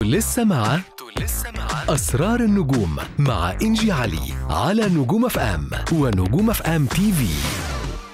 لسه مع لسه مع أسرار النجوم مع إنجي علي على نجوم اف ام ونجوم اف ام تي في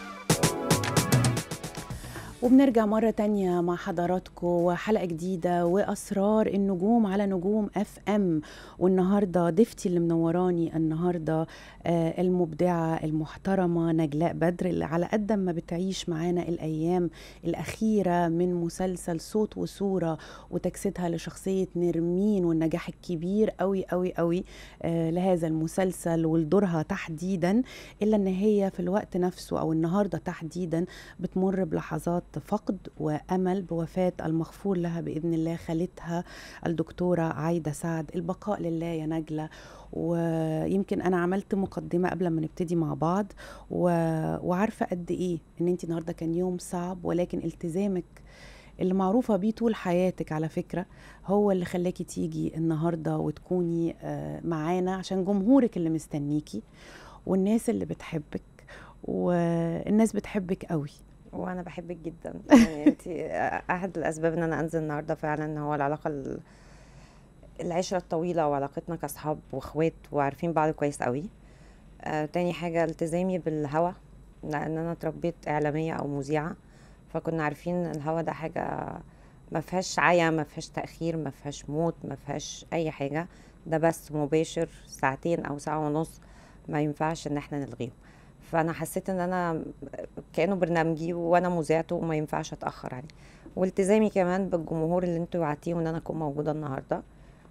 وبنرجع مرة تانية مع حضراتكم وحلقة جديدة وأسرار النجوم على نجوم اف ام والنهاردة ضيفتي اللي منوراني النهاردة آه المبدعة المحترمة نجلاء بدر اللي على قد ما بتعيش معانا الأيام الأخيرة من مسلسل صوت وصورة وتجسيدها لشخصية نرمين والنجاح الكبير قوي قوي قوي آه لهذا المسلسل ولدورها تحديدا إلا أن هي في الوقت نفسه أو النهاردة تحديدا بتمر بلحظات فقد وامل بوفاه المغفور لها باذن الله خالتها الدكتوره عايده سعد البقاء لله يا نجله ويمكن انا عملت مقدمه قبل ما نبتدي مع بعض و... وعارفه قد ايه ان انت النهارده كان يوم صعب ولكن التزامك اللي معروفة بيه طول حياتك على فكرة هو اللي خلاكي تيجي النهاردة وتكوني معانا عشان جمهورك اللي مستنيكي والناس اللي بتحبك والناس بتحبك قوي وانا بحبك جدا يعني انت احد الاسباب ان انا انزل النهارده فعلا هو العلاقه ال- العشره الطويله وعلاقتنا كاصحاب واخوات وعارفين بعض كويس قوي آه تاني حاجه التزامي بالهوا لان انا اتربيت اعلاميه او مذيعه فكنا عارفين الهوا ده حاجه ما فيهاش عيا ما فيهاش تاخير ما فيهاش موت ما فيهاش اي حاجه ده بس مباشر ساعتين او ساعه ونص ما ينفعش ان احنا نلغيه فانا حسيت ان انا كانه برنامجي وانا مذيعته وما ينفعش اتاخر عليه والتزامي كمان بالجمهور اللي انتوا وعدتيه ان انا اكون موجوده النهارده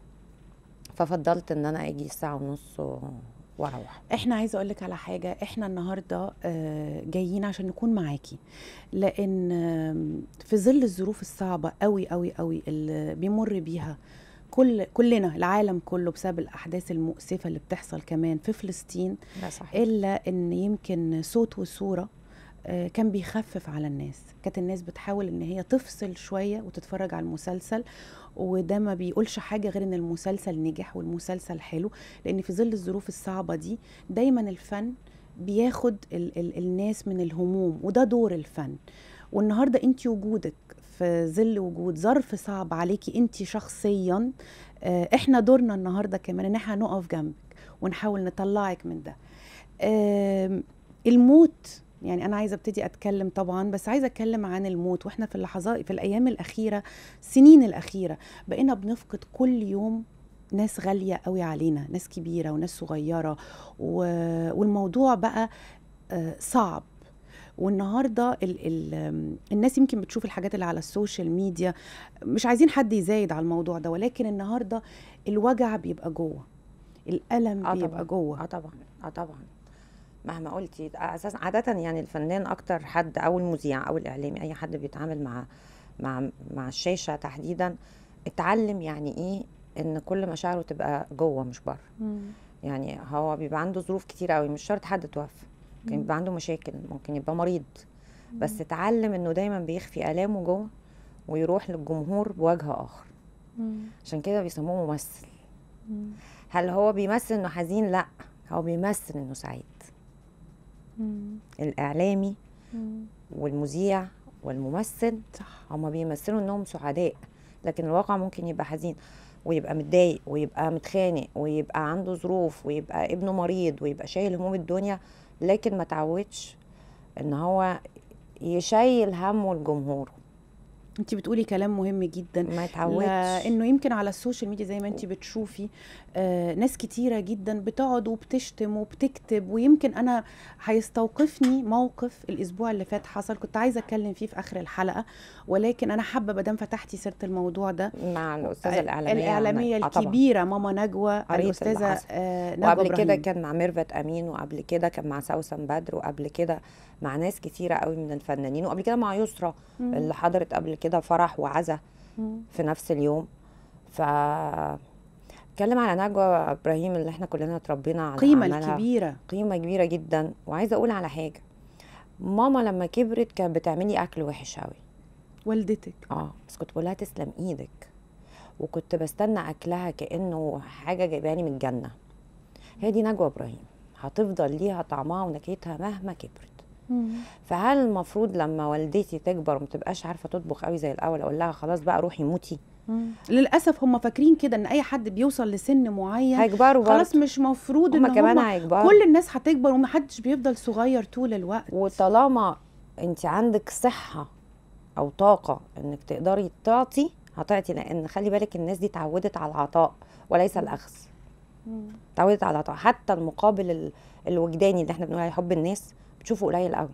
ففضلت ان انا اجي الساعه ونص و- واروح احنا عايزه اقول لك على حاجه احنا النهارده آه، جايين عشان نكون معاكي لان آم، في ظل الظروف الصعبه قوي قوي قوي اللي بيمر بيها كل كلنا العالم كله بسبب الاحداث المؤسفه اللي بتحصل كمان في فلسطين ده صحيح الا ان يمكن صوت وصوره آه، كان بيخفف على الناس كانت الناس بتحاول ان هي تفصل شويه وتتفرج على المسلسل وده ما بيقولش حاجه غير ان المسلسل نجح والمسلسل حلو لان في ظل الظروف الصعبه دي دايما الفن بياخد ال ال الناس من الهموم وده دور الفن والنهارده انت وجودك في ظل وجود ظرف صعب عليكي انت شخصيا آه، احنا دورنا النهارده كمان ان احنا نقف جنبك ونحاول نطلعك من ده آم، الموت يعني انا عايزه ابتدي اتكلم طبعا بس عايزه اتكلم عن الموت واحنا في اللحظات في الايام الاخيره السنين الاخيره بقينا بنفقد كل يوم ناس غاليه قوي علينا ناس كبيره وناس صغيره و... والموضوع بقى آه، صعب والنهارده ال ال آم، الناس يمكن بتشوف الحاجات اللي على السوشيال ميديا مش عايزين حد يزايد على الموضوع ده ولكن النهارده الوجع بيبقى جوه الالم آه بيبقى طبعاً. جوه اه طبعا اه طبعا مهما قلتي اساسا عاده يعني الفنان اكتر حد او المذيع او الاعلامي اي حد بيتعامل مع مع مع الشاشه تحديدا اتعلم يعني ايه ان كل مشاعره تبقى جوه مش بره مم. يعني هو بيبقى عنده ظروف كتير قوي مش شرط حد توفى ممكن مم. يبقى عنده مشاكل ممكن يبقى مريض بس اتعلم انه دايما بيخفي الامه جوه ويروح للجمهور بوجه اخر مم. عشان كده بيسموه ممثل مم. هل هو بيمثل انه حزين لا هو بيمثل انه سعيد مم. الاعلامي مم. والمذيع والممثل صح هما بيمثلوا انهم سعداء لكن الواقع ممكن يبقى حزين ويبقى متضايق ويبقى متخانق ويبقى عنده ظروف ويبقى ابنه مريض ويبقى شايل هموم الدنيا لكن ما تعودش ان هو يشيل همه الجمهور انت بتقولي كلام مهم جدا ما يتعودش لانه يمكن على السوشيال ميديا زي ما انت بتشوفي آه ناس كتيره جدا بتقعد وبتشتم وبتكتب ويمكن انا هيستوقفني موقف الاسبوع اللي فات حصل كنت عايزه اتكلم فيه في اخر الحلقه ولكن انا حابه مادام فتحتي سيره الموضوع ده مع الاستاذه الاعلاميه الاعلاميه آه طبعاً. الكبيره ماما نجوى قريت اللي الاستاذه حصل. آه نجوى وقبل كده إبراهيم. كان مع ميرفت امين وقبل كده كان مع سوسن بدر وقبل كده مع ناس كتيره قوي من الفنانين وقبل كده مع يسرا مم. اللي حضرت قبل كده فرح وعزا مم. في نفس اليوم ف اتكلم على نجوى ابراهيم اللي احنا كلنا اتربينا على القيمه أعمالها. الكبيره قيمه كبيره جدا وعايزه اقول على حاجه ماما لما كبرت كانت بتعملي اكل وحش قوي والدتك اه بس كنت بقول لها تسلم ايدك وكنت بستنى اكلها كانه حاجه جايباني من الجنه هي دي نجوى ابراهيم هتفضل ليها طعمها ونكهتها مهما كبرت مم. فهل المفروض لما والدتي تكبر وما تبقاش عارفه تطبخ قوي زي الاول اقول لها خلاص بقى روحي موتي للاسف هم فاكرين كده ان اي حد بيوصل لسن معين هيكبروا خلاص برضه مش مفروض هما ان كمان هم هيكبروا كل الناس هتكبر ومحدش بيفضل صغير طول الوقت وطالما انت عندك صحة او طاقة انك تقدري تعطي هتعطي لان خلي بالك الناس دي اتعودت على العطاء وليس الاخذ اتعودت على العطاء حتى المقابل ال- الوجداني اللي احنا بنقول عليه حب الناس بتشوفه قليل قوي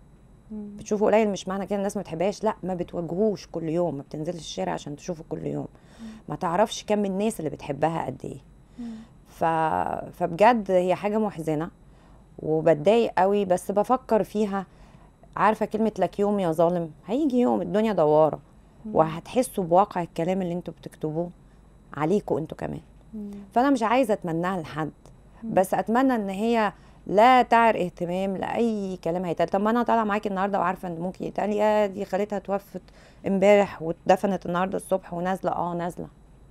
بتشوفه قليل مش معنى كده الناس ما بتحبهاش لا ما بتواجهوش كل يوم ما بتنزلش الشارع عشان تشوفه كل يوم ما تعرفش كم الناس اللي بتحبها قد ايه ف... فبجد هي حاجه محزنه وبتضايق قوي بس بفكر فيها عارفه كلمه لك يوم يا ظالم هيجي يوم الدنيا دواره وهتحسوا بواقع الكلام اللي انتوا بتكتبوه عليكوا انتوا كمان فانا مش عايزه اتمناها لحد بس اتمنى ان هي لا تعر اهتمام لاي كلام هيتقال طب ما انا طالعه معاكي النهارده وعارفه ان ممكن يتقال يا دي خالتها توفت امبارح واتدفنت النهارده الصبح ونازله اه نازله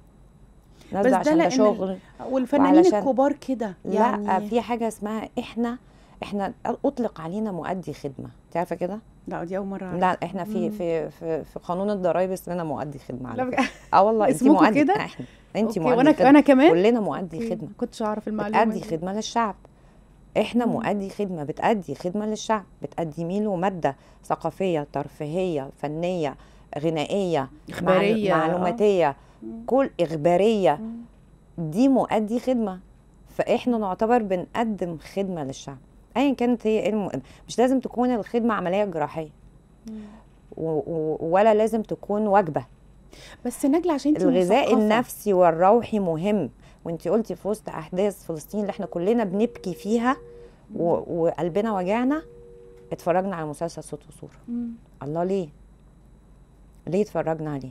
نازله ده عشان ده لأن شغل والفنانين وعلشان- الكبار كده يعني لا في حاجه اسمها احنا احنا اطلق علينا مؤدي خدمه انت عارفه كده لا دي اول مره أعرف. لا احنا في مم. في في, في قانون الضرايب اسمنا مؤدي خدمه لا على بجد. فكره اه والله انت اسمكوا مؤدي كده؟ احنا انت أوكي، مؤدي وانا خدمه انا كمان كلنا مؤدي أوكي، خدمه كنتش اعرف المعلومه بتأدي دي. خدمة للشعب احنا مم. مؤدي خدمة بتأدي خدمة للشعب بتقدمي له مادة ثقافية ترفيهية فنية غنائية معلو- إخبارية، آه. معلوماتية مم. كل إخبارية مم. دي مؤدي خدمة فاحنا نعتبر بنقدم خدمة للشعب ايا كانت هي ايه الم... مش لازم تكون الخدمة عملية جراحية و... و... ولا لازم تكون وجبة بس نجلة عشان انت الغذاء مثقفة. النفسي والروحي مهم وانت قلتي في وسط احداث فلسطين اللي احنا كلنا بنبكي فيها و... وقلبنا وجعنا اتفرجنا على مسلسل صوت وصوره مم. الله ليه ليه اتفرجنا عليه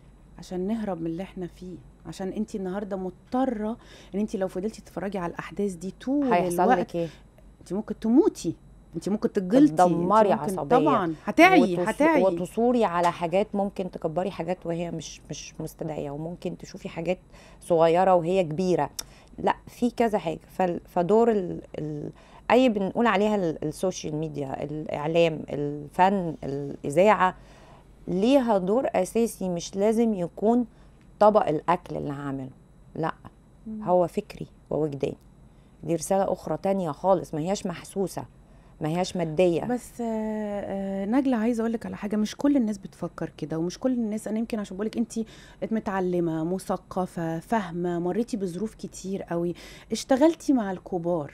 عشان نهرب من اللي احنا فيه عشان انت النهارده مضطره ان انت لو فضلتي تتفرجي على الاحداث دي طول هيحصل الوقت لك ايه انت ممكن تموتي انت ممكن تتجلطي انت تتدمري ممكن- عصبيا. طبعا هتعي وتص- هتعي وتصوري على حاجات ممكن تكبري حاجات وهي مش مش مستدعيه وممكن تشوفي حاجات صغيره وهي كبيره لا في كذا حاجه فال- فدور ال ال اي بنقول عليها ال- السوشيال ميديا الاعلام الفن الاذاعه ليها دور اساسي مش لازم يكون طبق الاكل اللي هعمله لا هو فكري ووجداني دي رساله اخرى تانية خالص ما هياش محسوسه ما هياش ماديه بس آه، آه، نجلة عايزه اقول لك على حاجه مش كل الناس بتفكر كده ومش كل الناس انا يمكن عشان بقول لك انت متعلمه مثقفه فاهمه مريتي بظروف كتير قوي اشتغلتي مع الكبار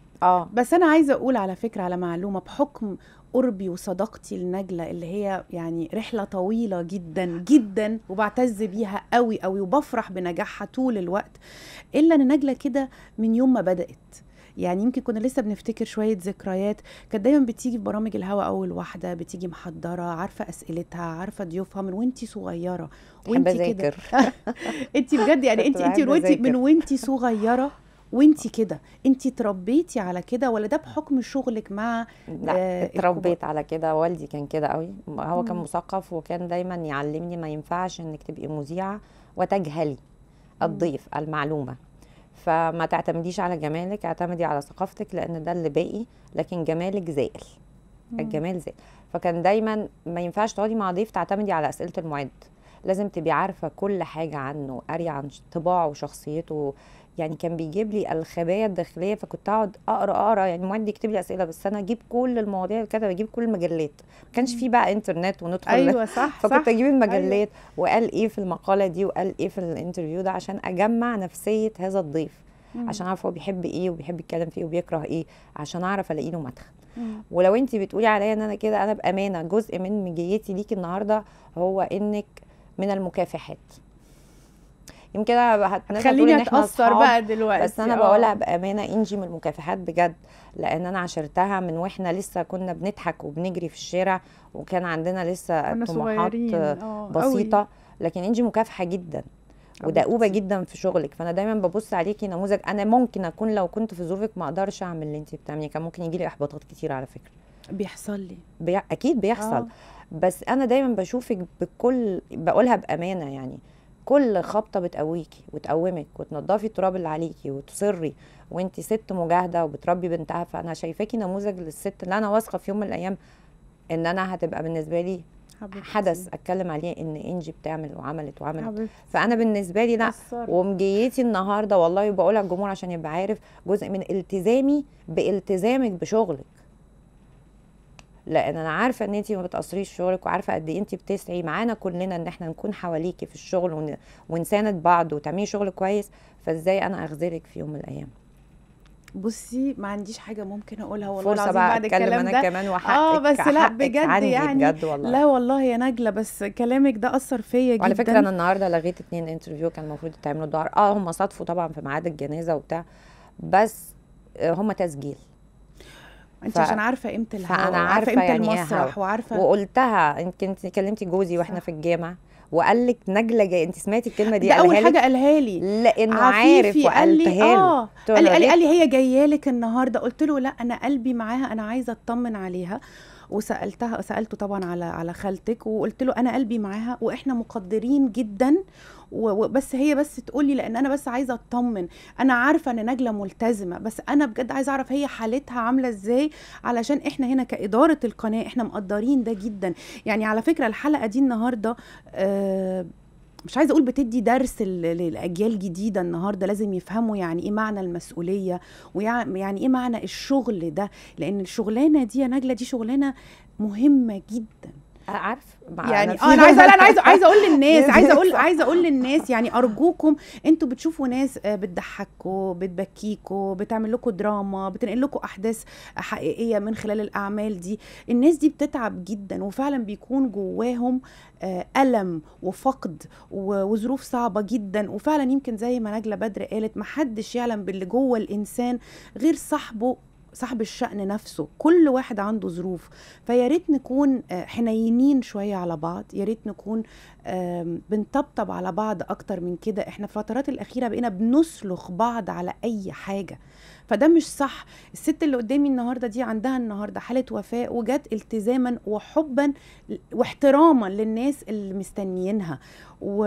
اه بس انا عايزه اقول على فكره على معلومه بحكم قربي وصداقتي لنجله اللي هي يعني رحله طويله جدا جدا وبعتز بيها قوي قوي وبفرح بنجاحها طول الوقت الا ان نجله كده من يوم ما بدات يعني يمكن كنا لسه بنفتكر شويه ذكريات كانت دايما بتيجي في برامج الهوا اول واحده بتيجي محضره عارفه اسئلتها عارفه ضيوفها من وانتي صغيره بحب وانتي كده اذاكر انت بجد يعني كنت انت انت بحب من وانت أذاكر. من وانت صغيره وانت كده انت اتربيتي على كده ولا ده بحكم شغلك مع لا آه، اتربيت على كده والدي كان كده قوي هو كان مم. مثقف وكان دايما يعلمني ما ينفعش انك تبقي مذيعه وتجهلي الضيف المعلومه فما تعتمديش على جمالك اعتمدي على ثقافتك لان ده اللي باقي لكن جمالك زائل الجمال زائل فكان دايما ما ينفعش تقعدي مع ضيف تعتمدي على اسئله المعد لازم تبقي عارفه كل حاجه عنه قاريه عن طباعه وشخصيته يعني كان بيجيب لي الخبايا الداخليه فكنت اقعد اقرا اقرا يعني المعد يكتب لي اسئله بس انا اجيب كل المواضيع كده بجيب كل المجلات ما كانش في بقى انترنت وندخل ايوه صح فكنت صح اجيب المجلات وقال ايه في المقاله دي وقال ايه في الانترفيو ده عشان اجمع نفسيه هذا الضيف مم. عشان اعرف هو بيحب ايه وبيحب يتكلم فيه وبيكره ايه عشان اعرف الاقي له مدخل مم. ولو انت بتقولي عليا ان انا كده انا بامانه جزء من مجيتي ليكي النهارده هو انك من المكافحات يمكن انا هت- الناس هتقول خليني ان احنا اتاثر أصحاب، بقى دلوقتي بس انا آه. بقولها بامانه انجي من المكافحات بجد لان انا عشرتها من واحنا لسه كنا بنضحك وبنجري في الشارع وكان عندنا لسه كنا طموحات صغيرين آه، آه، بسيطه قوي. لكن انجي مكافحه جدا أو ودؤوبه كتير. جدا في شغلك فانا دايما ببص عليكي نموذج انا ممكن اكون لو كنت في ظروفك ما اقدرش اعمل اللي انت بتعمليه كان ممكن يجي لي احباطات كتير على فكره بيحصل لي بي... اكيد بيحصل آه. بس انا دايما بشوفك بكل بقولها بامانه يعني كل خبطه بتقويكي وتقومك وتنضفي التراب اللي عليكي وتصري وانت ست مجاهده وبتربي بنتها فانا شايفاكي نموذج للست اللي انا واثقه في يوم من الايام ان انا هتبقى بالنسبه لي حبيبتي. حدث اتكلم عليه ان انجي بتعمل وعملت وعملت حبيبتي فانا بالنسبه لي لا أثرت. ومجيتي النهارده والله بقول على الجمهور عشان يبقى عارف جزء من التزامي بالتزامك بشغلك لان انا عارفه ان انت ما بتقصريش شغلك وعارفه قد ايه انت بتسعي معانا كلنا ان احنا نكون حواليكي في الشغل ون... ونساند بعض وتعملي شغل كويس فازاي انا اخذلك في يوم من الايام بصي ما عنديش حاجه ممكن اقولها والله فرصه العظيم بقى بعد اتكلم الكلام انا ده كمان وحقك اه بس لا حقك بجد عندي يعني بجد والله لا والله يا نجله بس كلامك ده اثر فيا جدا وعلى فكره انا النهارده لغيت اتنين انترفيو كان المفروض يتعملوا الظهر اه هم صادفوا طبعا في ميعاد الجنازه وبتاع بس آه، هم تسجيل انت ف- عشان عارفه قيمه الهوا فأنا وعارفه عارفة قيمه يعني إيه المسرح هوا. وعارفه وقلتها يمكن انت كلمتي جوزي واحنا صح. في الجامع وقال لك نجله جاي انت سمعتي الكلمه دي ده اول قالها حاجه لك قالها لي لانه عارف عفيفي قال لي وقلتها له اه قلت له قال لي قال لي, ليه؟ قال لي هي جايه لك النهارده قلت له لا انا قلبي معاها انا عايزه اطمن عليها وسالتها سالته طبعا على على خالتك وقلت له انا قلبي معاها واحنا مقدرين جدا و- وبس هي بس تقول لي لان انا بس عايزه اطمن انا عارفه ان نجله ملتزمه بس انا بجد عايزه اعرف هي حالتها عامله ازاي علشان احنا هنا كاداره القناه احنا مقدرين ده جدا يعني على فكره الحلقه دي النهارده آه مش عايزه اقول بتدي درس ل- للاجيال جديده النهارده لازم يفهموا يعني ايه معنى المسؤوليه ويعني ايه معنى الشغل ده لان الشغلانه دي يا نجله دي شغلانه مهمه جدا عارف مع- يعني في- اه انا عايزه انا عايزه عايزه اقول للناس صح. عايزه اقول عايزه اقول للناس يعني ارجوكم انتوا بتشوفوا ناس آه، بتضحكوا بتبكيكوا بتعمل لكم دراما بتنقل لكم احداث حقيقيه من خلال الاعمال دي الناس دي بتتعب جدا وفعلا بيكون جواهم آه، الم وفقد و- وظروف صعبه جدا وفعلا يمكن زي ما نجله بدر قالت محدش يعلم باللي جوه الانسان غير صاحبه صاحب الشأن نفسه كل واحد عنده ظروف فيا ريت نكون آه، حنينين شويه على بعض يا ريت نكون آم، بنطبطب على بعض اكتر من كده احنا في الفترات الاخيره بقينا بنسلخ بعض على اي حاجه فده مش صح الست اللي قدامي النهارده دي عندها النهارده حاله وفاه وجت التزاما وحبا واحتراما للناس اللي مستنيينها و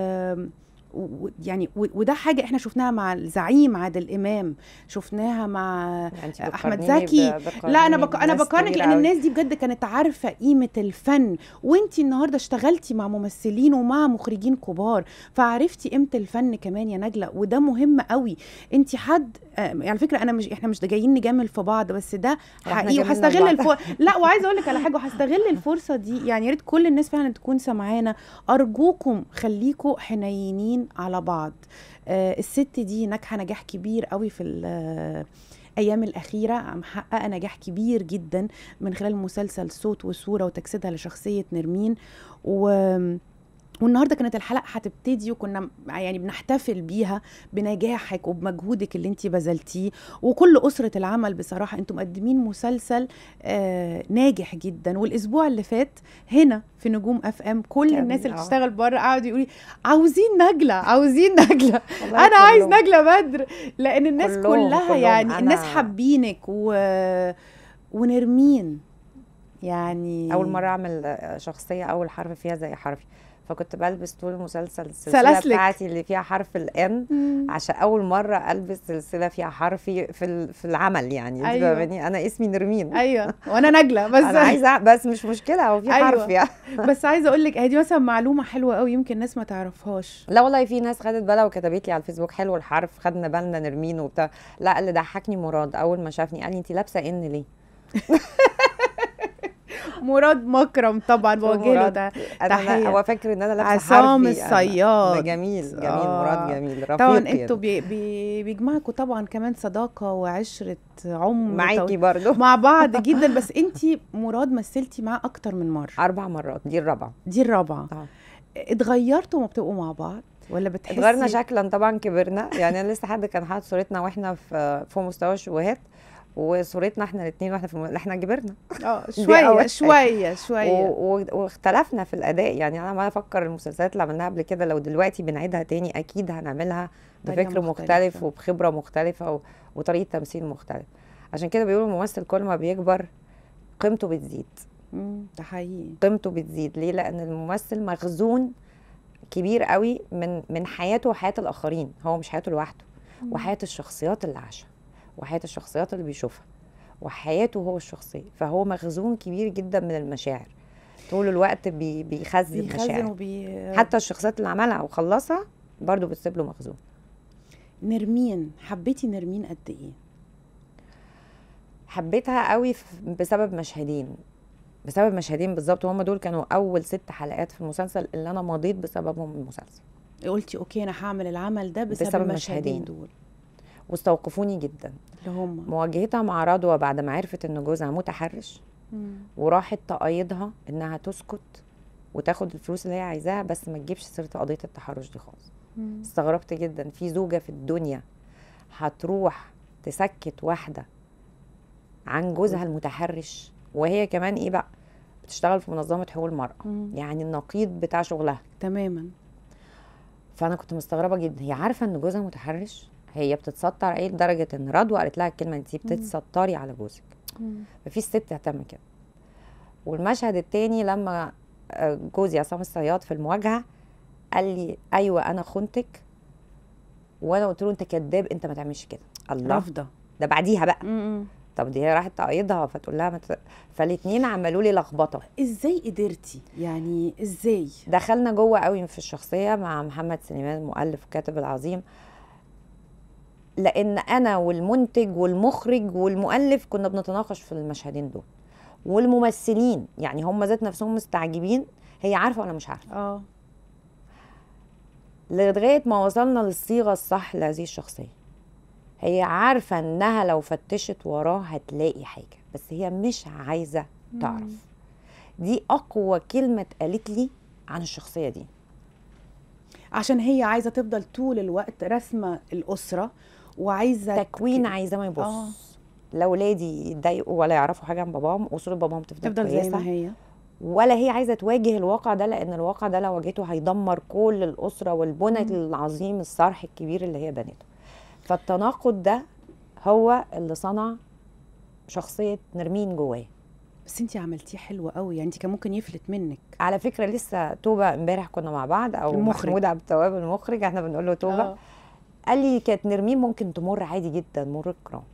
و- يعني و- وده حاجه احنا شفناها مع الزعيم عادل امام شفناها مع يعني انت أحمد بتقارنيني زكي. ب- لا انا بتقارنيني بك... انا بناس بقارنك كبيرة لان أوي. الناس دي بجد كانت عارفه قيمه الفن وانتي النهارده اشتغلتي مع ممثلين ومع مخرجين كبار فعرفتي قيمه الفن كمان يا نجله وده مهم قوي انتي حد آه، على فكره انا مش احنا مش جايين نجامل في بعض بس ده إحنا حقيقي جاملنا وهستغل بعض. الف... لا وعايزه اقول لك على حاجه وهستغل الفرصه دي يعني يا ريت كل الناس فعلا تكون سامعانا ارجوكم خليكم حنينين على بعض آه الست دي ناجحه نجاح كبير قوي في ال- الايام الاخيره محققه نجاح كبير جدا من خلال مسلسل صوت وصوره وتجسيدها لشخصيه نرمين و والنهارده كانت الحلقه هتبتدي وكنا يعني بنحتفل بيها بنجاحك وبمجهودك اللي انت بذلتيه وكل اسره العمل بصراحه انتم مقدمين مسلسل آه ناجح جدا والاسبوع اللي فات هنا في نجوم اف ام كل جميل، الناس اللي آه. بتشتغل بره قعدوا يقولوا لي عاوزين نجله عاوزين نجله والله انا عايز كلهم. نجله بدر لان الناس كلهم- كلها كلهم. يعني أنا- الناس حابينك و... ونرمين يعني اول مره اعمل آه، شخصيه اول حرف فيها زي حرفي فكنت بلبس طول المسلسل السلسله سلاسلك. بتاعتي اللي فيها حرف الان مم. عشان اول مره البس سلسله فيها حرفي في ال- في العمل يعني انت أيوة. فاهماني انا اسمي نرمين ايوه وانا نجله بس انا عايزه بس مش مشكله هو في أيوة. حرف يعني بس عايزه اقول لك دي مثلا معلومه حلوه قوي يمكن الناس ما تعرفهاش لا والله في ناس خدت بالها وكتبت لي على الفيسبوك حلو الحرف خدنا بالنا نرمين وبتاع لا اللي ضحكني مراد اول ما شافني قال لي انت لابسه ان ليه مراد مكرم طبعا بوجه له مراد. ده انا تحية. هو فاكر ان انا لابسه عصام حرفي أنا- الصياد. ده جميل جميل آه. مراد جميل رفيق طبعا يعني. انتوا بي بي بيجمعكم طبعا كمان صداقه وعشره عمر معاكي طويل. برضو مع بعض جدا بس انتي مراد مثلتي معاه اكتر من مره اربع مرات دي الرابعه دي الرابعه آه. اتغيرتوا ما بتبقوا مع بعض ولا بتحسي اتغيرنا شكلا طبعا كبرنا يعني انا لسه حد كان حاطط صورتنا واحنا في في مستوى الشبهات وصورتنا احنا الاثنين واحنا في الم... احنا كبرنا اه دي شويه أول شويه شويه و... و... واختلفنا في الاداء يعني انا ما افكر المسلسلات اللي عملناها قبل كده لو دلوقتي بنعيدها تاني اكيد هنعملها طريقة بفكر مختلفة. مختلف وبخبره مختلفه و... وطريقه تمثيل مختلف عشان كده بيقولوا الممثل كل ما بيكبر قيمته بتزيد مم، ده حقيقي قيمته بتزيد ليه لان الممثل مخزون كبير قوي من من حياته وحياه الاخرين هو مش حياته لوحده وحياه الشخصيات اللي عاشها وحياه الشخصيات اللي بيشوفها وحياته هو الشخصيه فهو مخزون كبير جدا من المشاعر طول الوقت بي بيخزن بيخزن مشاعر وبي حتى الشخصيات اللي عملها وخلصها برضه بتسيب له مخزون نرمين حبيتي نرمين قد ايه حبيتها قوي ف- بسبب مشهدين بسبب مشهدين بالظبط وهم دول كانوا اول ست حلقات في المسلسل اللي انا مضيت بسببهم المسلسل قلتي اوكي انا هعمل العمل ده بسبب, بسبب المشهدين مشهدين. دول واستوقفوني جدا اللي هم مواجهتها مع رضوى بعد ما عرفت ان جوزها متحرش وراحت تأيدها انها تسكت وتاخد الفلوس اللي هي عايزاها بس ما تجيبش سيره قضيه التحرش دي خالص استغربت جدا في زوجه في الدنيا هتروح تسكت واحده عن جوزها المتحرش وهي كمان ايه بقى بتشتغل في منظمه حقوق المراه مم. يعني النقيض بتاع شغلها تماما فانا كنت مستغربه جدا هي عارفه ان جوزها متحرش هي بتتستر عليه لدرجه ان رضوى قالت لها الكلمه انت بتتستري على جوزك مفيش ست تعمل كده والمشهد التاني لما آه، جوزي عصام الصياد في المواجهه قال لي ايوه انا خنتك وانا قلت له انت كذاب انت ما تعملش كده الله رافضه ده بعديها بقى مم. طب دي هي راحت تقيدها فتقول لها مت... فالاثنين عملوا لي لخبطه ازاي قدرتي يعني ازاي دخلنا جوه قوي في الشخصيه مع محمد سليمان المؤلف والكاتب العظيم لان انا والمنتج والمخرج والمؤلف كنا بنتناقش في المشهدين دول والممثلين يعني هم ذات نفسهم مستعجبين هي عارفه ولا مش عارفه اه لغايه ما وصلنا للصيغه الصح لهذه الشخصيه هي عارفه انها لو فتشت وراه هتلاقي حاجه بس هي مش عايزه تعرف دي اقوى كلمه اتقالت لي عن الشخصيه دي عشان هي عايزه تفضل طول الوقت رسمه الاسره وعايزه تكوين ك- عايزاه ما يبص آه. لا ولادي يتضايقوا ولا يعرفوا حاجه عن باباهم اصول باباهم تفضل, تفضل زي كويسه ما هي ولا هي عايزه تواجه الواقع ده لان الواقع ده لو واجهته هيدمر كل الاسره والبنى العظيم الصرح الكبير اللي هي بنته فالتناقض ده هو اللي صنع شخصيه نرمين جواه بس انت عملتيه حلو قوي يعني انت كان ممكن يفلت منك على فكره لسه توبه امبارح كنا مع بعض او المخرج. محمود عبد التواب المخرج احنا بنقول له توبه آه. قال لي كانت نرمين ممكن تمر عادي جدا مرور الكرام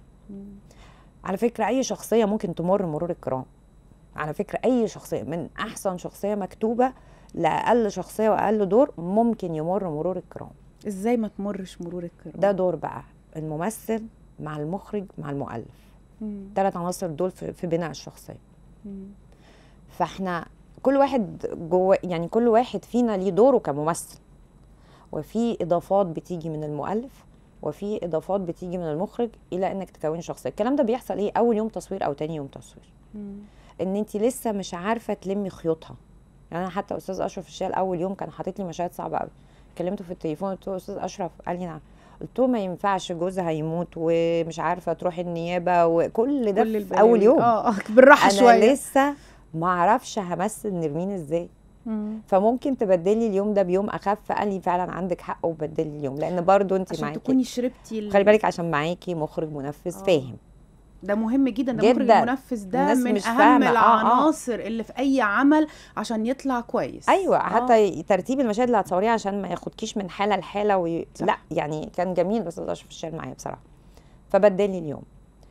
على فكرة أي شخصية ممكن تمر مرور الكرام على فكرة أي شخصية من أحسن شخصية مكتوبة لأقل شخصية وأقل دور ممكن يمر مرور الكرام ازاي ما تمرش مرور الكرام ده دور بقى الممثل مع المخرج مع المؤلف مم. ثلاث عناصر دول في في بناء الشخصية مم. فاحنا كل واحد جوه يعني كل واحد فينا ليه دوره كممثل وفي اضافات بتيجي من المؤلف وفي اضافات بتيجي من المخرج الى انك تكون شخصيه الكلام ده بيحصل ايه اول يوم تصوير او تاني يوم تصوير مم. ان انت لسه مش عارفه تلمي خيوطها يعني انا حتى استاذ اشرف الشال اول يوم كان حاطط لي مشاهد صعبه قوي كلمته في التليفون قلت له استاذ اشرف قال لي نعم قلت له ما ينفعش جوزها يموت ومش عارفه تروح النيابه وكل ده كل في اول البلاوي. يوم اه آه، بالراحه انا شويه لسه ما اعرفش همثل نرمين ازاي مم. فممكن تبدلي اليوم ده بيوم اخف قال لي فعلا عندك حق وبدلي اليوم لان برضو انت عشان معاكي تكوني شربتي ال- خلي بالك عشان معاكي مخرج منفذ آه. فاهم ده مهم جدا ده مخرج جداً. المنفذ ده الناس من مش اهم فاهمة. آه، آه. العناصر اللي في اي عمل عشان يطلع كويس ايوه آه. حتى ترتيب المشاهد اللي هتصوريها عشان ما ياخدكيش من حاله لحاله وي... صح. لا يعني كان جميل بس اشرف الشال معايا بصراحه فبدلي اليوم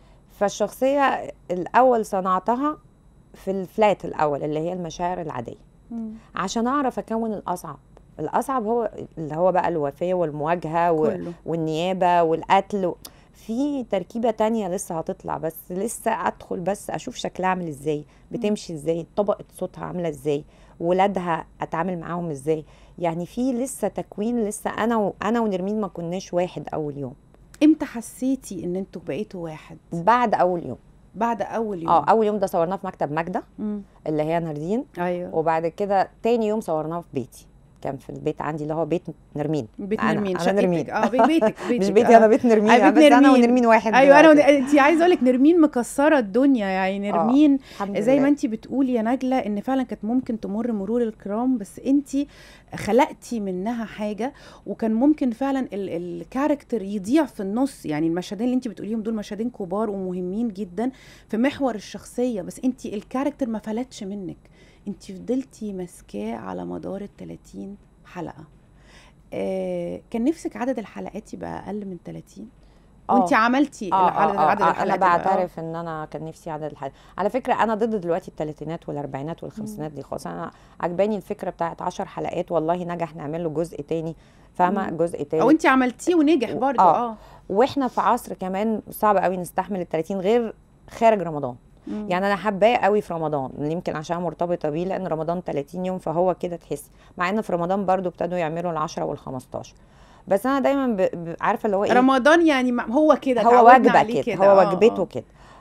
فالشخصيه الاول صنعتها في الفلات الاول اللي هي المشاعر العاديه مم. عشان اعرف اكون الاصعب الاصعب هو اللي هو بقى الوفاه والمواجهه و... كله والنيابه والقتل و... في تركيبه تانية لسه هتطلع بس لسه ادخل بس اشوف شكلها عامل ازاي بتمشي ازاي طبقه صوتها عامله ازاي ولادها اتعامل معاهم ازاي يعني في لسه تكوين لسه انا و... انا ونرمين ما كناش واحد اول يوم امتى حسيتي ان انتوا بقيتوا واحد بعد اول يوم بعد اول يوم اه اول يوم ده صورناه في مكتب ماجده مم. اللي هي ناردين ايوه وبعد كده تاني يوم صورناه في بيتي كان في البيت عندي اللي هو بيت نرمين بيت أنا- نرمين أنا شقتك. نرمين. اه بي- بيتك بيتك مش بيتي آه. انا بيت نرمين أي يعني بيت بس انا نرمين. ونرمين واحد ايوه انا دلوقتي. انت عايزه اقول لك نرمين مكسره الدنيا يعني نرمين الحمد زي ما لله. انت بتقولي يا نجله ان فعلا كانت ممكن تمر مرور الكرام بس انت خلقتي منها حاجه وكان ممكن فعلا ال- الكاركتر يضيع في النص يعني المشهدين اللي انت بتقوليهم دول مشهدين كبار ومهمين جدا في محور الشخصيه بس انت الكاركتر ما فلتش منك انت فضلتي ماسكاه على مدار ال 30 حلقه آه كان نفسك عدد الحلقات يبقى اقل من 30 وانت عملتي آه عدد آه عدد آه الحلقات انا يبقى- آه. بعترف ان انا كان نفسي عدد الحلقات على فكره انا ضد دلوقتي الثلاثينات والاربعينات والخمسينات دي خالص انا عجباني الفكره بتاعت 10 حلقات والله نجح نعمل له جزء تاني فاهمه مم. جزء تاني او انت عملتيه ونجح و- برضه آه. اه واحنا في عصر كمان صعب قوي نستحمل ال 30 غير خارج رمضان مم. يعني انا حباه قوي في رمضان يمكن عشان مرتبطه بيه لان رمضان 30 يوم فهو كده تحس مع ان في رمضان برضو ابتدوا يعملوا ال10 وال15 بس انا دايما ب... ب... عارفه اللي هو ايه رمضان يعني مع- هو كده هو اتعودنا واجبه عليه كده, كده هو آه، واجبته آه. كده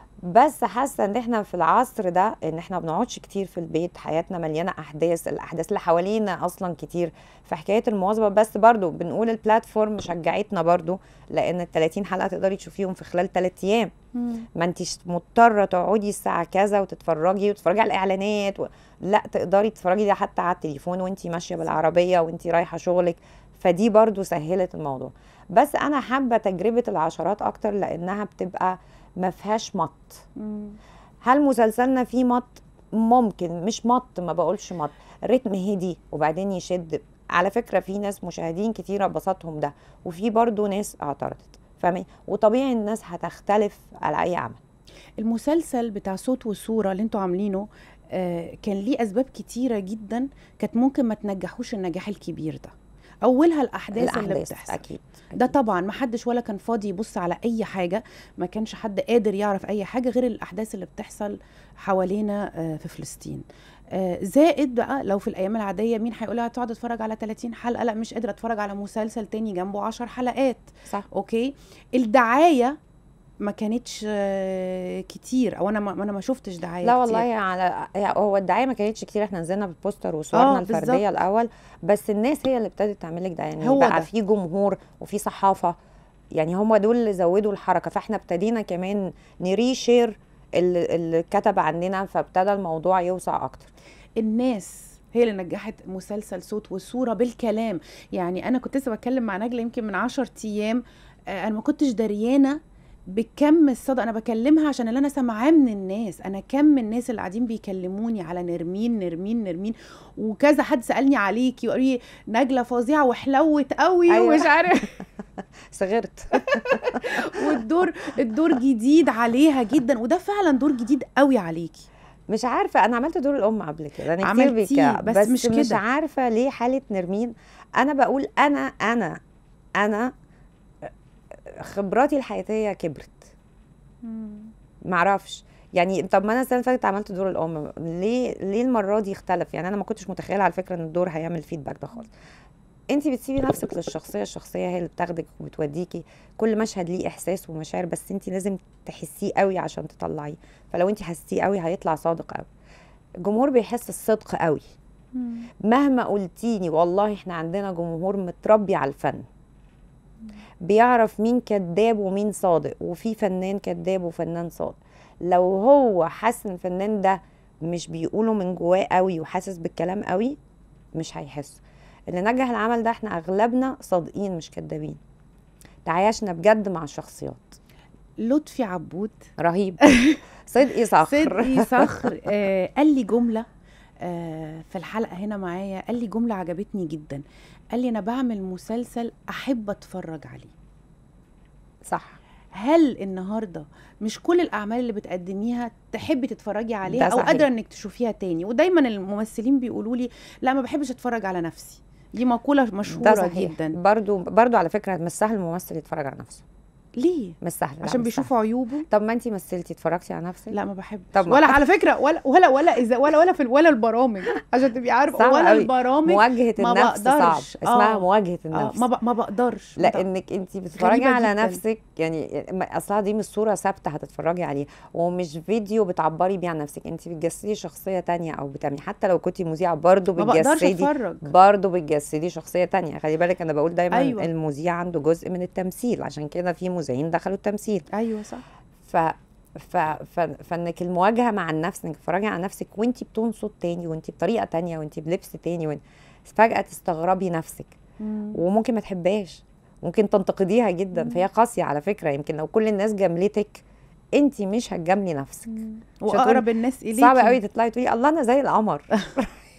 بس حاسه ان احنا في العصر ده ان احنا ما بنقعدش كتير في البيت حياتنا مليانه احداث الاحداث اللي حوالينا اصلا كتير في حكايه المواظبه بس برضو بنقول البلاتفورم شجعتنا برضو لان ال 30 حلقه تقدري تشوفيهم في خلال 3 ايام مم. ما انتش مضطره تقعدي الساعه كذا وتتفرجي وتتفرجي على الاعلانات و... لا تقدري تتفرجي ده حتى على التليفون وانتي ماشيه بالعربيه وانتي رايحه شغلك فدي برضو سهلت الموضوع بس انا حابه تجربه العشرات اكتر لانها بتبقى ما فيهاش مط مم. هل مسلسلنا فيه مط ممكن مش مط ما بقولش مط رتم هدي وبعدين يشد على فكره في ناس مشاهدين كتير بسطهم ده وفي برضو ناس اعترضت فاهمين وطبيعي الناس هتختلف على اي عمل المسلسل بتاع صوت وصوره اللي انتوا عاملينه آه كان ليه اسباب كتيره جدا كانت ممكن ما تنجحوش النجاح الكبير ده اولها الاحداث, اللي الاحداث بتحصل اكيد ده أكيد. طبعا ما حدش ولا كان فاضي يبص على اي حاجه ما كانش حد قادر يعرف اي حاجه غير الاحداث اللي بتحصل حوالينا آه، في فلسطين آه، زائد بقى لو في الايام العاديه مين هيقول لها تقعد اتفرج على 30 حلقه لا مش قادره اتفرج على مسلسل تاني جنبه 10 حلقات صح اوكي الدعايه ما كانتش آه، كتير او انا ما انا ما شفتش دعايه لا كتير. والله على يعني هو الدعايه ما كانتش كتير احنا نزلنا بالبوستر وصورنا آه، الفرديه بالظبط. الاول بس الناس هي اللي ابتدت تعمل لك ده يعني هو بقى ده. في جمهور وفي صحافه يعني هم دول اللي زودوا الحركه فاحنا ابتدينا كمان نريشير اللي, اللي كتب عننا فابتدى الموضوع يوسع اكتر الناس هي اللي نجحت مسلسل صوت وصوره بالكلام يعني انا كنت لسه بتكلم مع نجله يمكن من 10 ايام آه، انا ما كنتش دريانه بكم الصدى انا بكلمها عشان اللي انا سامعاه من الناس انا كم الناس اللي قاعدين بيكلموني على نرمين نرمين نرمين وكذا حد سالني عليكي وقال لي نجله فظيعه وحلوت قوي أيوة. ومش عارف صغرت والدور الدور جديد عليها جدا وده فعلا دور جديد قوي عليكي مش عارفه انا عملت دور الام قبل كده انا كتير عملتيه، بيك بس بس, مش مش, مش كده. عارفه ليه حاله نرمين انا بقول انا انا انا خبراتي الحياتيه كبرت معرفش يعني طب ما انا السنه اللي فاتت عملت دور الام ليه ليه المره دي اختلف يعني انا ما كنتش متخيله على فكره ان الدور هيعمل فيدباك ده خالص انت بتسيبي نفسك للشخصيه الشخصيه هي اللي بتاخدك وبتوديكي كل مشهد ليه احساس ومشاعر بس انت لازم تحسيه قوي عشان تطلعيه فلو انت حسيتيه قوي هيطلع صادق قوي الجمهور بيحس الصدق قوي مهما قلتيني والله احنا عندنا جمهور متربي على الفن بيعرف مين كذاب ومين صادق وفي فنان كذاب وفنان صادق لو هو حاسس ان الفنان ده مش بيقوله من جواه قوي وحاسس بالكلام قوي مش هيحس اللي نجح العمل ده احنا اغلبنا صادقين مش كدابين تعايشنا بجد مع الشخصيات لطفي عبود رهيب صدقي صخر صدقي صخر آه قال لي جمله آه في الحلقه هنا معايا قال لي جمله عجبتني جدا قال لي انا بعمل مسلسل احب اتفرج عليه صح هل النهارده مش كل الاعمال اللي بتقدميها تحبي تتفرجي عليها ده او صحيح. قادره انك تشوفيها تاني ودايما الممثلين بيقولوا لي لا ما بحبش اتفرج على نفسي دي مقوله ده مشهوره صحيح جدا برضو برضو على فكره مش سهل الممثل يتفرج على نفسه ليه مش سهل لا، عشان مش بيشوفوا عيوبه سهل. طب ما انت مثلتي اتفرجتي على نفسك لا ما بحبش طب ما- ولا على فكره ولا ولا ولا إذا ولا ولا في ال- ولا البرامج عشان تبقي عارفه صعب ولا قوي. البرامج مواجهه ما النفس صعب بقدرش. اسمها آه. مواجهه اه النفس ما, ب... ما بقدرش لانك انت بتتفرجي غريبة على جداً. نفسك يعني ما- اصلها دي مش صوره ثابته هتتفرجي عليه ومش فيديو بتعبري بيه عن نفسك انت بتجسدي شخصيه تانية او بتعملي حتى لو كنتي مذيعه برضه ما بقدرش بتجسدي اتفرج برضه بتجسدي شخصيه تانية خلي بالك انا بقول دايما أيوة. أيوة. المذيع عنده جزء من التمثيل عشان كده في مذيعين دخلوا التمثيل ايوه صح ف ف ف فانك المواجهه مع النفس انك تتفرجي على نفسك وانت بتون صوت تاني وانت بطريقه تانية وانت بلبس تاني وانت فجاه تستغربي نفسك وممكن ما تحبهاش ممكن تنتقديها جدا مم. فهي قاسيه على فكره يمكن لو كل الناس جاملتك انت مش هتجاملي نفسك واقرب الناس اليكي صعب قوي تطلعي تقولي الله انا زي القمر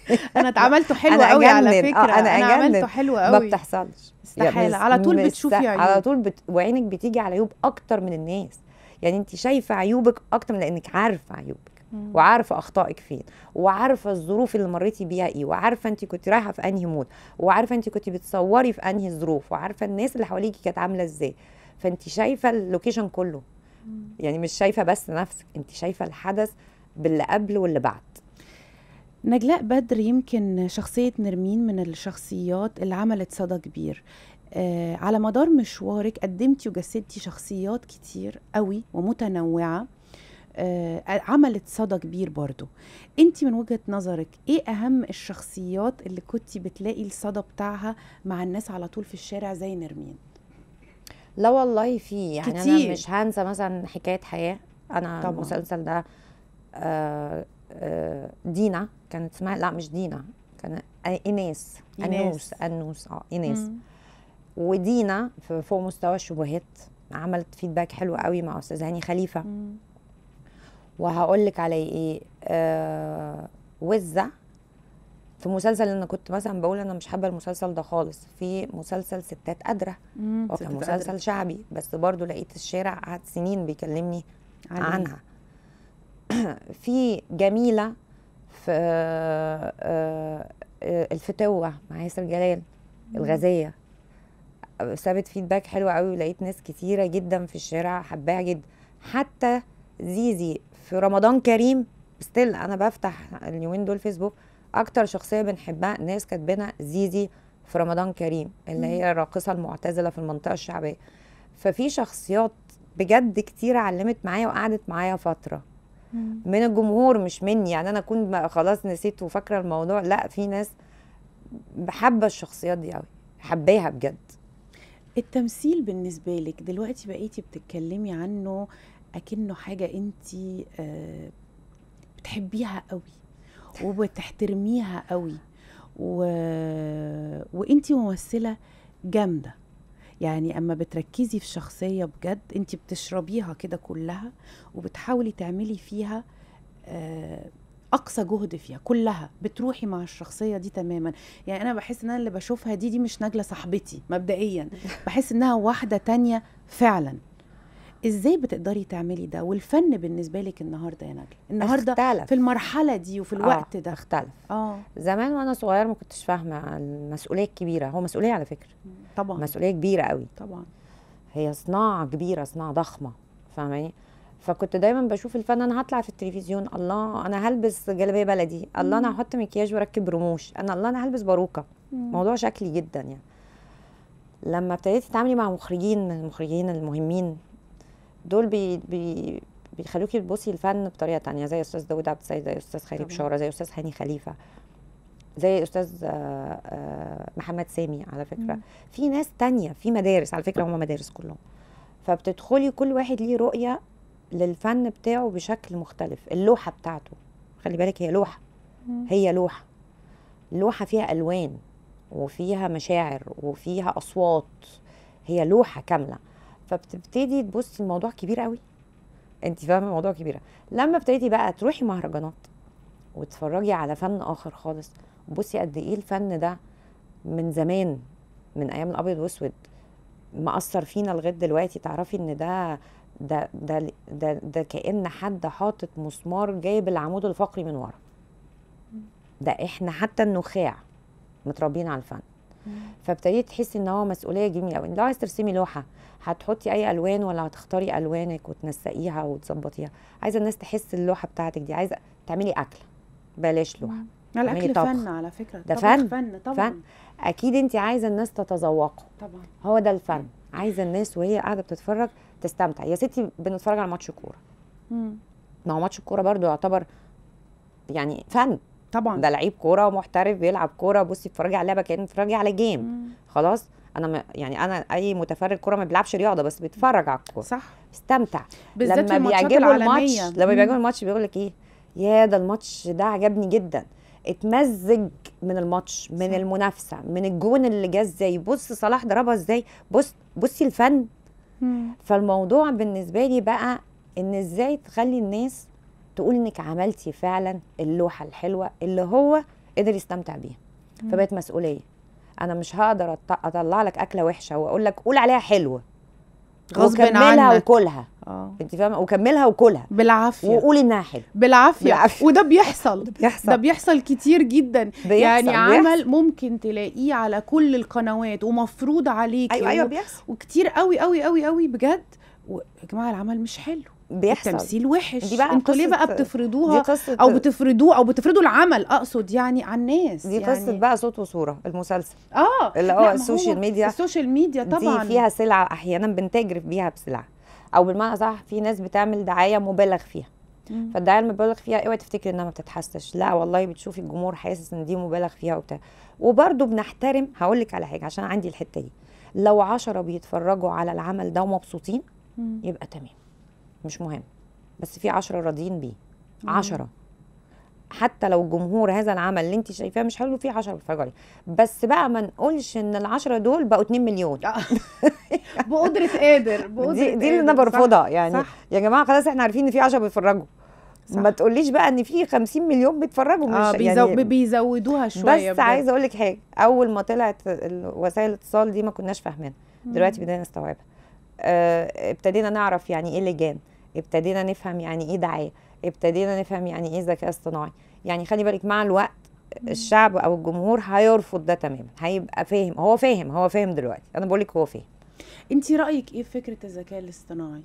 انا اتعاملته حلو أنا قوي على أجنن. فكره آه، أنا انا أجنن. عملته حلو ما قوي بتحصلش استحاله مش- على طول مش بتشوفي سا- عيوب على طول بت... وعينك بتيجي على عيوب اكتر من الناس يعني انت شايفه عيوبك اكتر من لانك عارفه عيوبك مم. وعارفه اخطائك فين وعارفه الظروف اللي مريتي بيها ايه وعارفه انت كنت رايحه في انهي مود وعارفه انت كنت بتصوري في انهي ظروف وعارفه الناس اللي حواليكي كانت عامله ازاي فانت شايفه اللوكيشن كله يعني مش شايفه بس نفسك انت شايفه الحدث باللي قبل واللي بعد نجلاء بدر يمكن شخصية نرمين من الشخصيات اللي عملت صدى كبير آه على مدار مشوارك قدمتي وجسدتي شخصيات كتير قوي ومتنوعة آه عملت صدى كبير برضو انت من وجهة نظرك ايه اهم الشخصيات اللي كنتي بتلاقي الصدى بتاعها مع الناس على طول في الشارع زي نرمين لا والله في يعني كتير. انا مش هنسى مثلا حكايه حياه انا طبعاً. المسلسل ده آه آه دينا كانت اسمها لا مش دينا كان ايناس إيناس. انوس انوس اه ايناس مم. ودينا في فوق مستوى الشبهات عملت فيدباك حلو قوي مع استاذ هاني خليفه مم. وهقول لك على ايه آه وزه في مسلسل انا كنت مثلا بقول انا مش حابه المسلسل ده خالص في مسلسل ستات قادره مم. هو كان ست مسلسل قادرة. شعبي بس برضو لقيت الشارع قعد سنين بيكلمني عليه. عنها في جميلة في آه، آه، الفتوة مع ياسر جلال الغازية سابت فيدباك حلو قوي ولقيت ناس كتيرة جدا في الشارع حباها جدا حتى زيزي في رمضان كريم ستيل انا بفتح اليومين دول فيسبوك اكتر شخصية بنحبها ناس كاتبينها زيزي في رمضان كريم اللي هي الراقصة المعتزلة في المنطقة الشعبية ففي شخصيات بجد كتير علمت معايا وقعدت معايا فترة مم. من الجمهور مش مني يعني انا اكون بقى خلاص نسيت وفاكره الموضوع لا في ناس بحب الشخصيات دي قوي حباها بجد التمثيل بالنسبة لك دلوقتي بقيتي بتتكلمي عنه أكنه حاجة انت بتحبيها قوي وبتحترميها قوي و... وانت ممثلة جامدة يعني اما بتركزي في شخصية بجد انت بتشربيها كده كلها وبتحاولي تعملي فيها آه، اقصى جهد فيها كلها بتروحي مع الشخصيه دي تماما يعني انا بحس ان انا اللي بشوفها دي دي مش نجله صاحبتي مبدئيا بحس انها واحده تانية فعلا ازاي بتقدري تعملي ده والفن بالنسبه لك النهارده يا نجله النهارده اختلف في المرحله دي وفي الوقت آه ده اختلف اه زمان وانا صغير ما كنتش فاهمه المسؤوليه الكبيره هو مسؤوليه على فكره طبعا مسؤوليه كبيره قوي طبعا هي صناعه كبيره صناعه ضخمه فاهماني فكنت دايما بشوف الفن انا هطلع في التلفزيون الله انا هلبس جلابيه بلدي الله انا هحط مكياج واركب رموش انا الله انا هلبس باروكه موضوع شكلي جدا يعني لما ابتديتي تتعاملي مع مخرجين من المخرجين المهمين دول بي بي بيخلوكي تبصي الفن بطريقه تانية زي استاذ داود عبد السيد زي استاذ خالد طبعاً. بشاره زي استاذ هاني خليفه زي استاذ آه، آه، محمد سامي على فكره مم. في ناس تانية في مدارس على فكره هم مدارس كلهم فبتدخلي كل واحد ليه رؤيه للفن بتاعه بشكل مختلف اللوحه بتاعته خلي بالك هي لوحه هي لوحه لوحه فيها الوان وفيها مشاعر وفيها اصوات هي لوحه كامله فبتبتدي تبصي الموضوع كبير قوي انت فاهمه الموضوع كبير لما ابتديتي بقى تروحي مهرجانات وتتفرجي على فن اخر خالص بصي قد ايه الفن ده من زمان من ايام الابيض واسود مأثر فينا لغايه دلوقتي تعرفي ان ده ده ده ده, ده كأن حد حاطط مسمار جايب العمود الفقري من ورا ده احنا حتى النخاع متربيين على الفن فابتديت تحسي ان هو مسؤوليه جميله قوي لو عايز ترسمي لوحه هتحطي اي الوان ولا هتختاري الوانك وتنسقيها وتظبطيها عايزه الناس تحس اللوحه بتاعتك دي عايزه تعملي اكل بلاش لوحه على اعملي الاكل طبخ. فن على فكره ده طبخ فن. فن طبعا فن. اكيد انت عايزه الناس تتذوقه طبعا هو ده الفن عايزه الناس وهي قاعده بتتفرج تستمتع يا ستي بنتفرج على ماتش كوره مم. ما هو ماتش الكوره برضو يعتبر يعني فن طبعا ده لعيب كوره محترف بيلعب كوره بصي بتتفرجي على لعبه كانك بتتفرجي على جيم مم. خلاص انا ما يعني انا اي متفرج كوره ما بيلعبش رياضه بس بيتفرج على الكوره صح استمتع بالذات في لما الماتشات بيعجبه الماتش العالمية. لما مم. بيعجبه الماتش بيقول لك ايه يا ده الماتش ده عجبني جدا اتمزج من الماتش من صح. المنافسه من الجون اللي جه ازاي بص صلاح ضربها ازاي بص بصي الفن مم. فالموضوع بالنسبه لي بقى ان ازاي تخلي الناس تقول انك عملتي فعلا اللوحه الحلوه اللي هو قدر يستمتع بيها فبقت مسؤوليه انا مش هقدر أط- اطلع لك اكله وحشه واقول لك قول عليها حلوه غصب وكملها عنك وكلها اه انت فاهمه وكملها وكلها بالعافيه وقولي انها حلوه بالعافيه بالعافية. وده بيحصل بيحصل ده بيحصل كتير جدا بيحصل يعني بيحصل. عمل ممكن تلاقيه على كل القنوات ومفروض عليك ايوه ايوه بيحصل وكتير قوي قوي قوي قوي بجد و- يا جماعه العمل مش حلو بيحصل التمثيل وحش دي بقى انتوا ليه قصة- بقى دي بتفرضوها قصه او بتفرضوه او بتفرضوا العمل اقصد يعني على الناس دي يعني قصه بقى صوت وصوره المسلسل اه اللي هو لا، ما السوشيال ميديا. السوشيال ميديا طبعا دي فيها سلعه احيانا بنتاجر بيها بسلعه او بالمعنى صح في ناس بتعمل دعايه مبالغ فيها مم. فالدعايه المبالغ فيها اوعي تفتكري انها ما بتتحسش لا والله بتشوفي الجمهور حاسس ان دي مبالغ فيها وبتاع وبرده بنحترم هقول لك على حاجه عشان عندي الحته دي لو عشرة بيتفرجوا على العمل ده ومبسوطين مم. يبقى تمام مش مهم بس في عشرة راضيين بيه مم. عشرة حتى لو جمهور هذا العمل اللي انت شايفاه مش حلو في عشرة بيتفرجوا عليه بس بقى ما نقولش ان العشرة دول بقوا 2 مليون آه. بقدرة قادر بقدرة دي, دي اللي انا قادر. صح، برفضها يعني صح. يا جماعه خلاص احنا عارفين ان في 10 بيتفرجوا صح. ما تقوليش بقى ان في 50 مليون بيتفرجوا اه مش بيزو... يعني بيزودوها شويه بس عايزه اقول لك حاجه اول ما طلعت ال- وسائل الاتصال دي ما كناش فاهمينها دلوقتي بدينا نستوعبها آه ابتدينا نعرف يعني ايه لجان ابتدينا نفهم يعني ايه دعايه ابتدينا نفهم يعني ايه ذكاء اصطناعي يعني خلي بالك مع الوقت الشعب او الجمهور هيرفض ده تماما هيبقى فاهم هو فاهم هو فاهم دلوقتي انا بقول لك هو فاهم انت رايك ايه في فكره الذكاء الاصطناعي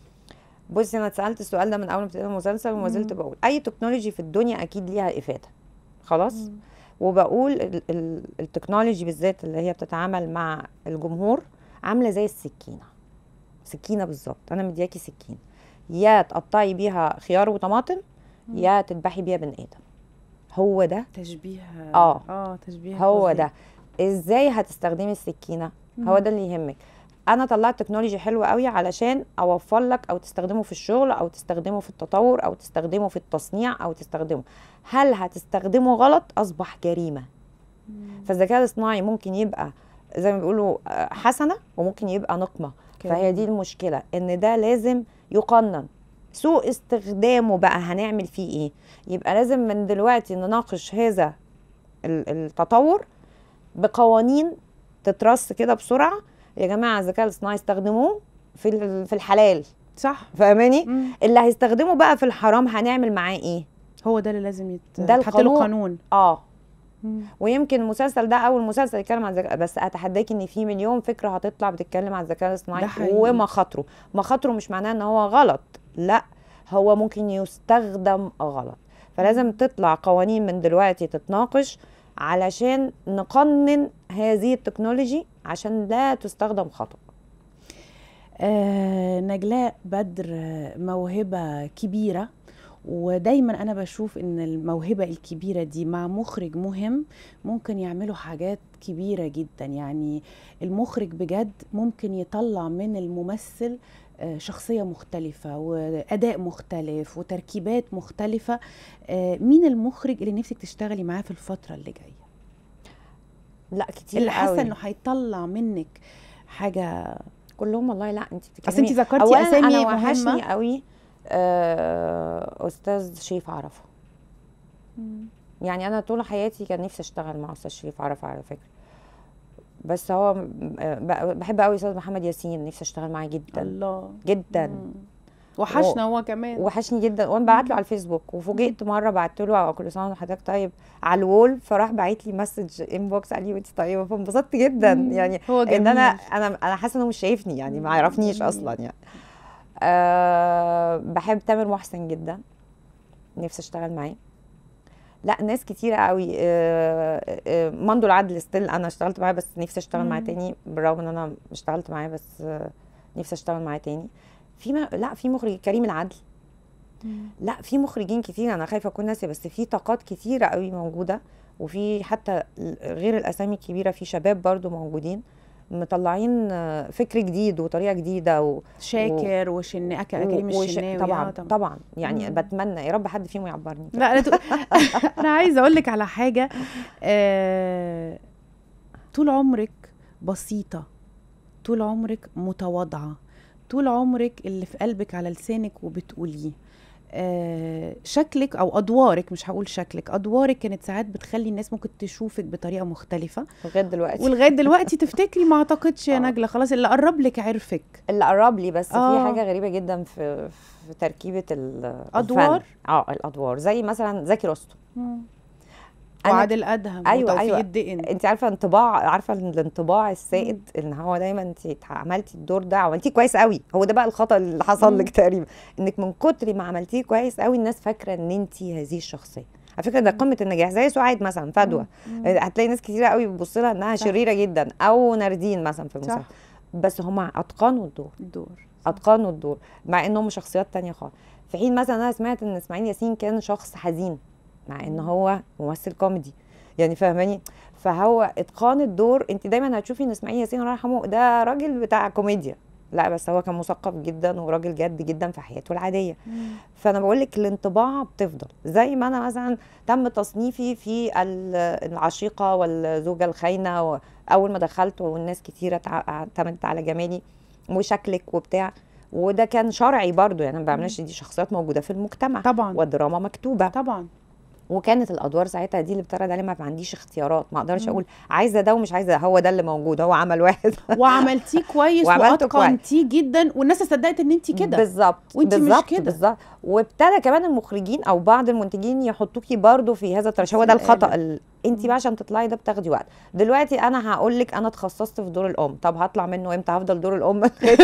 بصي انا اتسالت السؤال ده من اول ما ابتدينا المسلسل وما زلت مم. بقول اي تكنولوجي في الدنيا اكيد ليها افاده خلاص وبقول ال- ال- التكنولوجي بالذات اللي هي بتتعامل مع الجمهور عامله زي السكينه سكينه بالظبط انا مدياكي سكينه يا تقطعي بيها خيار وطماطم مم. يا تذبحي بيها بني ادم هو ده تشبيه آه. اه تشبيه هو فظيع. ده ازاي هتستخدمي السكينه هو مم. ده اللي يهمك انا طلعت تكنولوجي حلوه قوي علشان اوفر لك او تستخدمه في الشغل او تستخدمه في التطور او تستخدمه في التصنيع او تستخدمه هل هتستخدمه غلط اصبح جريمه مم. فالذكاء الاصطناعي ممكن يبقى زي ما بيقولوا آه، حسنه وممكن يبقى نقمه فهي دي المشكله ان ده لازم يقنن سوء استخدامه بقى هنعمل فيه ايه يبقى لازم من دلوقتي نناقش هذا ال- التطور بقوانين تترص كده بسرعه يا جماعه الذكاء الاصطناعي استخدموه في ال- في الحلال صح فاهماني مم. اللي هيستخدمه بقى في الحرام هنعمل معاه ايه هو ده اللي لازم يت... ده يتحط له القانون. قانون اه مم. ويمكن المسلسل ده اول مسلسل يتكلم عن الذكاء بس اتحداكي ان في مليون فكره هتطلع بتتكلم عن الذكاء ده الاصطناعي حقيقي. ومخاطره مخاطره مش معناه ان هو غلط لا هو ممكن يستخدم غلط فلازم تطلع قوانين من دلوقتي تتناقش علشان نقنن هذه التكنولوجي عشان لا تستخدم خطأ آه نجلاء بدر آه، موهبة كبيرة ودايما انا بشوف ان الموهبة الكبيرة دي مع مخرج مهم ممكن يعملوا حاجات كبيرة جدا يعني المخرج بجد ممكن يطلع من الممثل آه، شخصية مختلفة وأداء مختلف وتركيبات مختلفة آه، مين المخرج اللي نفسك تشتغلي معاه في الفترة اللي جاية لا كتير اللي حاسة قوي. انه هيطلع منك حاجة كلهم والله لا انت اصل انت بتتكلمي ذكرتي اولا اسامي انا وحشني مهمة قوي آه، استاذ شريف عرفه يعني انا طول حياتي كان نفسي اشتغل مع استاذ شريف عرفة على فكره بس هو م- آه، ب- بحب قوي استاذ محمد ياسين نفسي اشتغل معاه جدا الله جدا مم. وحشنا هو كمان وحشني جدا وانا بعت له على الفيسبوك وفوجئت مره بعت له كل سنه وحضرتك طيب على الوول فراح باعت لي مسج انبوكس عليه وانت طيبه فانبسطت جدا مم. يعني هو ان انا جميل. انا انا حاسه انه مش شايفني يعني ما مم. يعرفنيش جميل. اصلا يعني أه بحب تامر محسن جدا نفسي اشتغل معاه لا ناس كتيرة قوي أه أه مندو العدل ستيل انا اشتغلت معاه بس نفسي اشتغل معاه مم. تاني بالرغم ان انا اشتغلت معاه بس أه نفسي اشتغل معاه تاني في ما لا في مخرج كريم العدل لا في مخرجين كتير انا خايفه اكون ناسيه بس في طاقات كتيره قوي موجوده وفي حتى غير الاسامي الكبيره في شباب برضو موجودين مطلعين آه، فكر جديد وطريقه جديده و... شاكر وشن أك... كريم وش- الشناوي طبعا آه طبعا, طبعا يعني مم. بتمنى يا رب حد فيهم يعبرني كده. لا أنا, تو... انا عايزه اقول لك على حاجه آه... طول عمرك بسيطه طول عمرك متواضعه طول عمرك اللي في قلبك على لسانك وبتقوليه آه، شكلك او ادوارك مش هقول شكلك ادوارك كانت ساعات بتخلي الناس ممكن تشوفك بطريقه مختلفه لغايه دلوقتي ولغايه دلوقتي تفتكري ما اعتقدش يا آه. نجله خلاص اللي قرب لك عرفك اللي قرب لي بس آه. في حاجه غريبه جدا في في تركيبه ال- أدوار؟ الفن. اه الادوار زي مثلا زكي رستم أنا- وعادل ادهم أيوة، وتوفيق أيوة. الدقن انت عارفه انطباع عارفه الانطباع السائد ان هو دايما انت عملتي الدور ده عملتيه كويس قوي هو ده بقى الخطا اللي حصل مم. لك تقريبا انك من كتر ما عملتيه كويس قوي الناس فاكره ان انت هذه الشخصيه على فكره ده قمه النجاح زي سعاد مثلا فدوى مم. هتلاقي ناس كتيره قوي بتبص لها انها صح. شريره جدا او ناردين مثلا في صح المسلسل بس هم اتقنوا الدور الدور اتقنوا الدور مع انهم شخصيات تانية خالص في حين مثلا انا سمعت ان اسماعيل ياسين كان شخص حزين مع ان مم. هو ممثل كوميدي يعني فاهماني فهو اتقان الدور انت دايما هتشوفي ان اسماعيل ياسين الله يرحمه ده راجل بتاع كوميديا لا بس هو كان مثقف جدا وراجل جد جدا في حياته العاديه فانا بقول لك الانطباع بتفضل زي ما انا مثلا تم تصنيفي في ال- العشيقه والزوجه الخاينه و- اول ما دخلت والناس كتيره تع- اعتمدت على جمالي وشكلك وبتاع وده كان شرعي برضو يعني أنا ما بعملش دي شخصيات موجوده في المجتمع طبعا والدراما مكتوبه طبعا وكانت الادوار ساعتها دي اللي بترد عليها ما عنديش اختيارات ما اقدرش مم. اقول عايزه ده ومش عايزه ده هو ده اللي موجود هو عمل واحد وعملتيه كويس وعملته كويس. واتقنتيه جدا والناس صدقت ان انت كده بالظبط وانتي مش بالظبط كده. بالظبط وابتدى كمان المخرجين او بعض المنتجين يحطوكي برضو في هذا الترش هو ده في الخطا القالب. ال... انت مم. بقى عشان تطلعي ده بتاخدي وقت دلوقتي انا هقول لك انا اتخصصت في دور الام طب هطلع منه امتى هفضل دور الام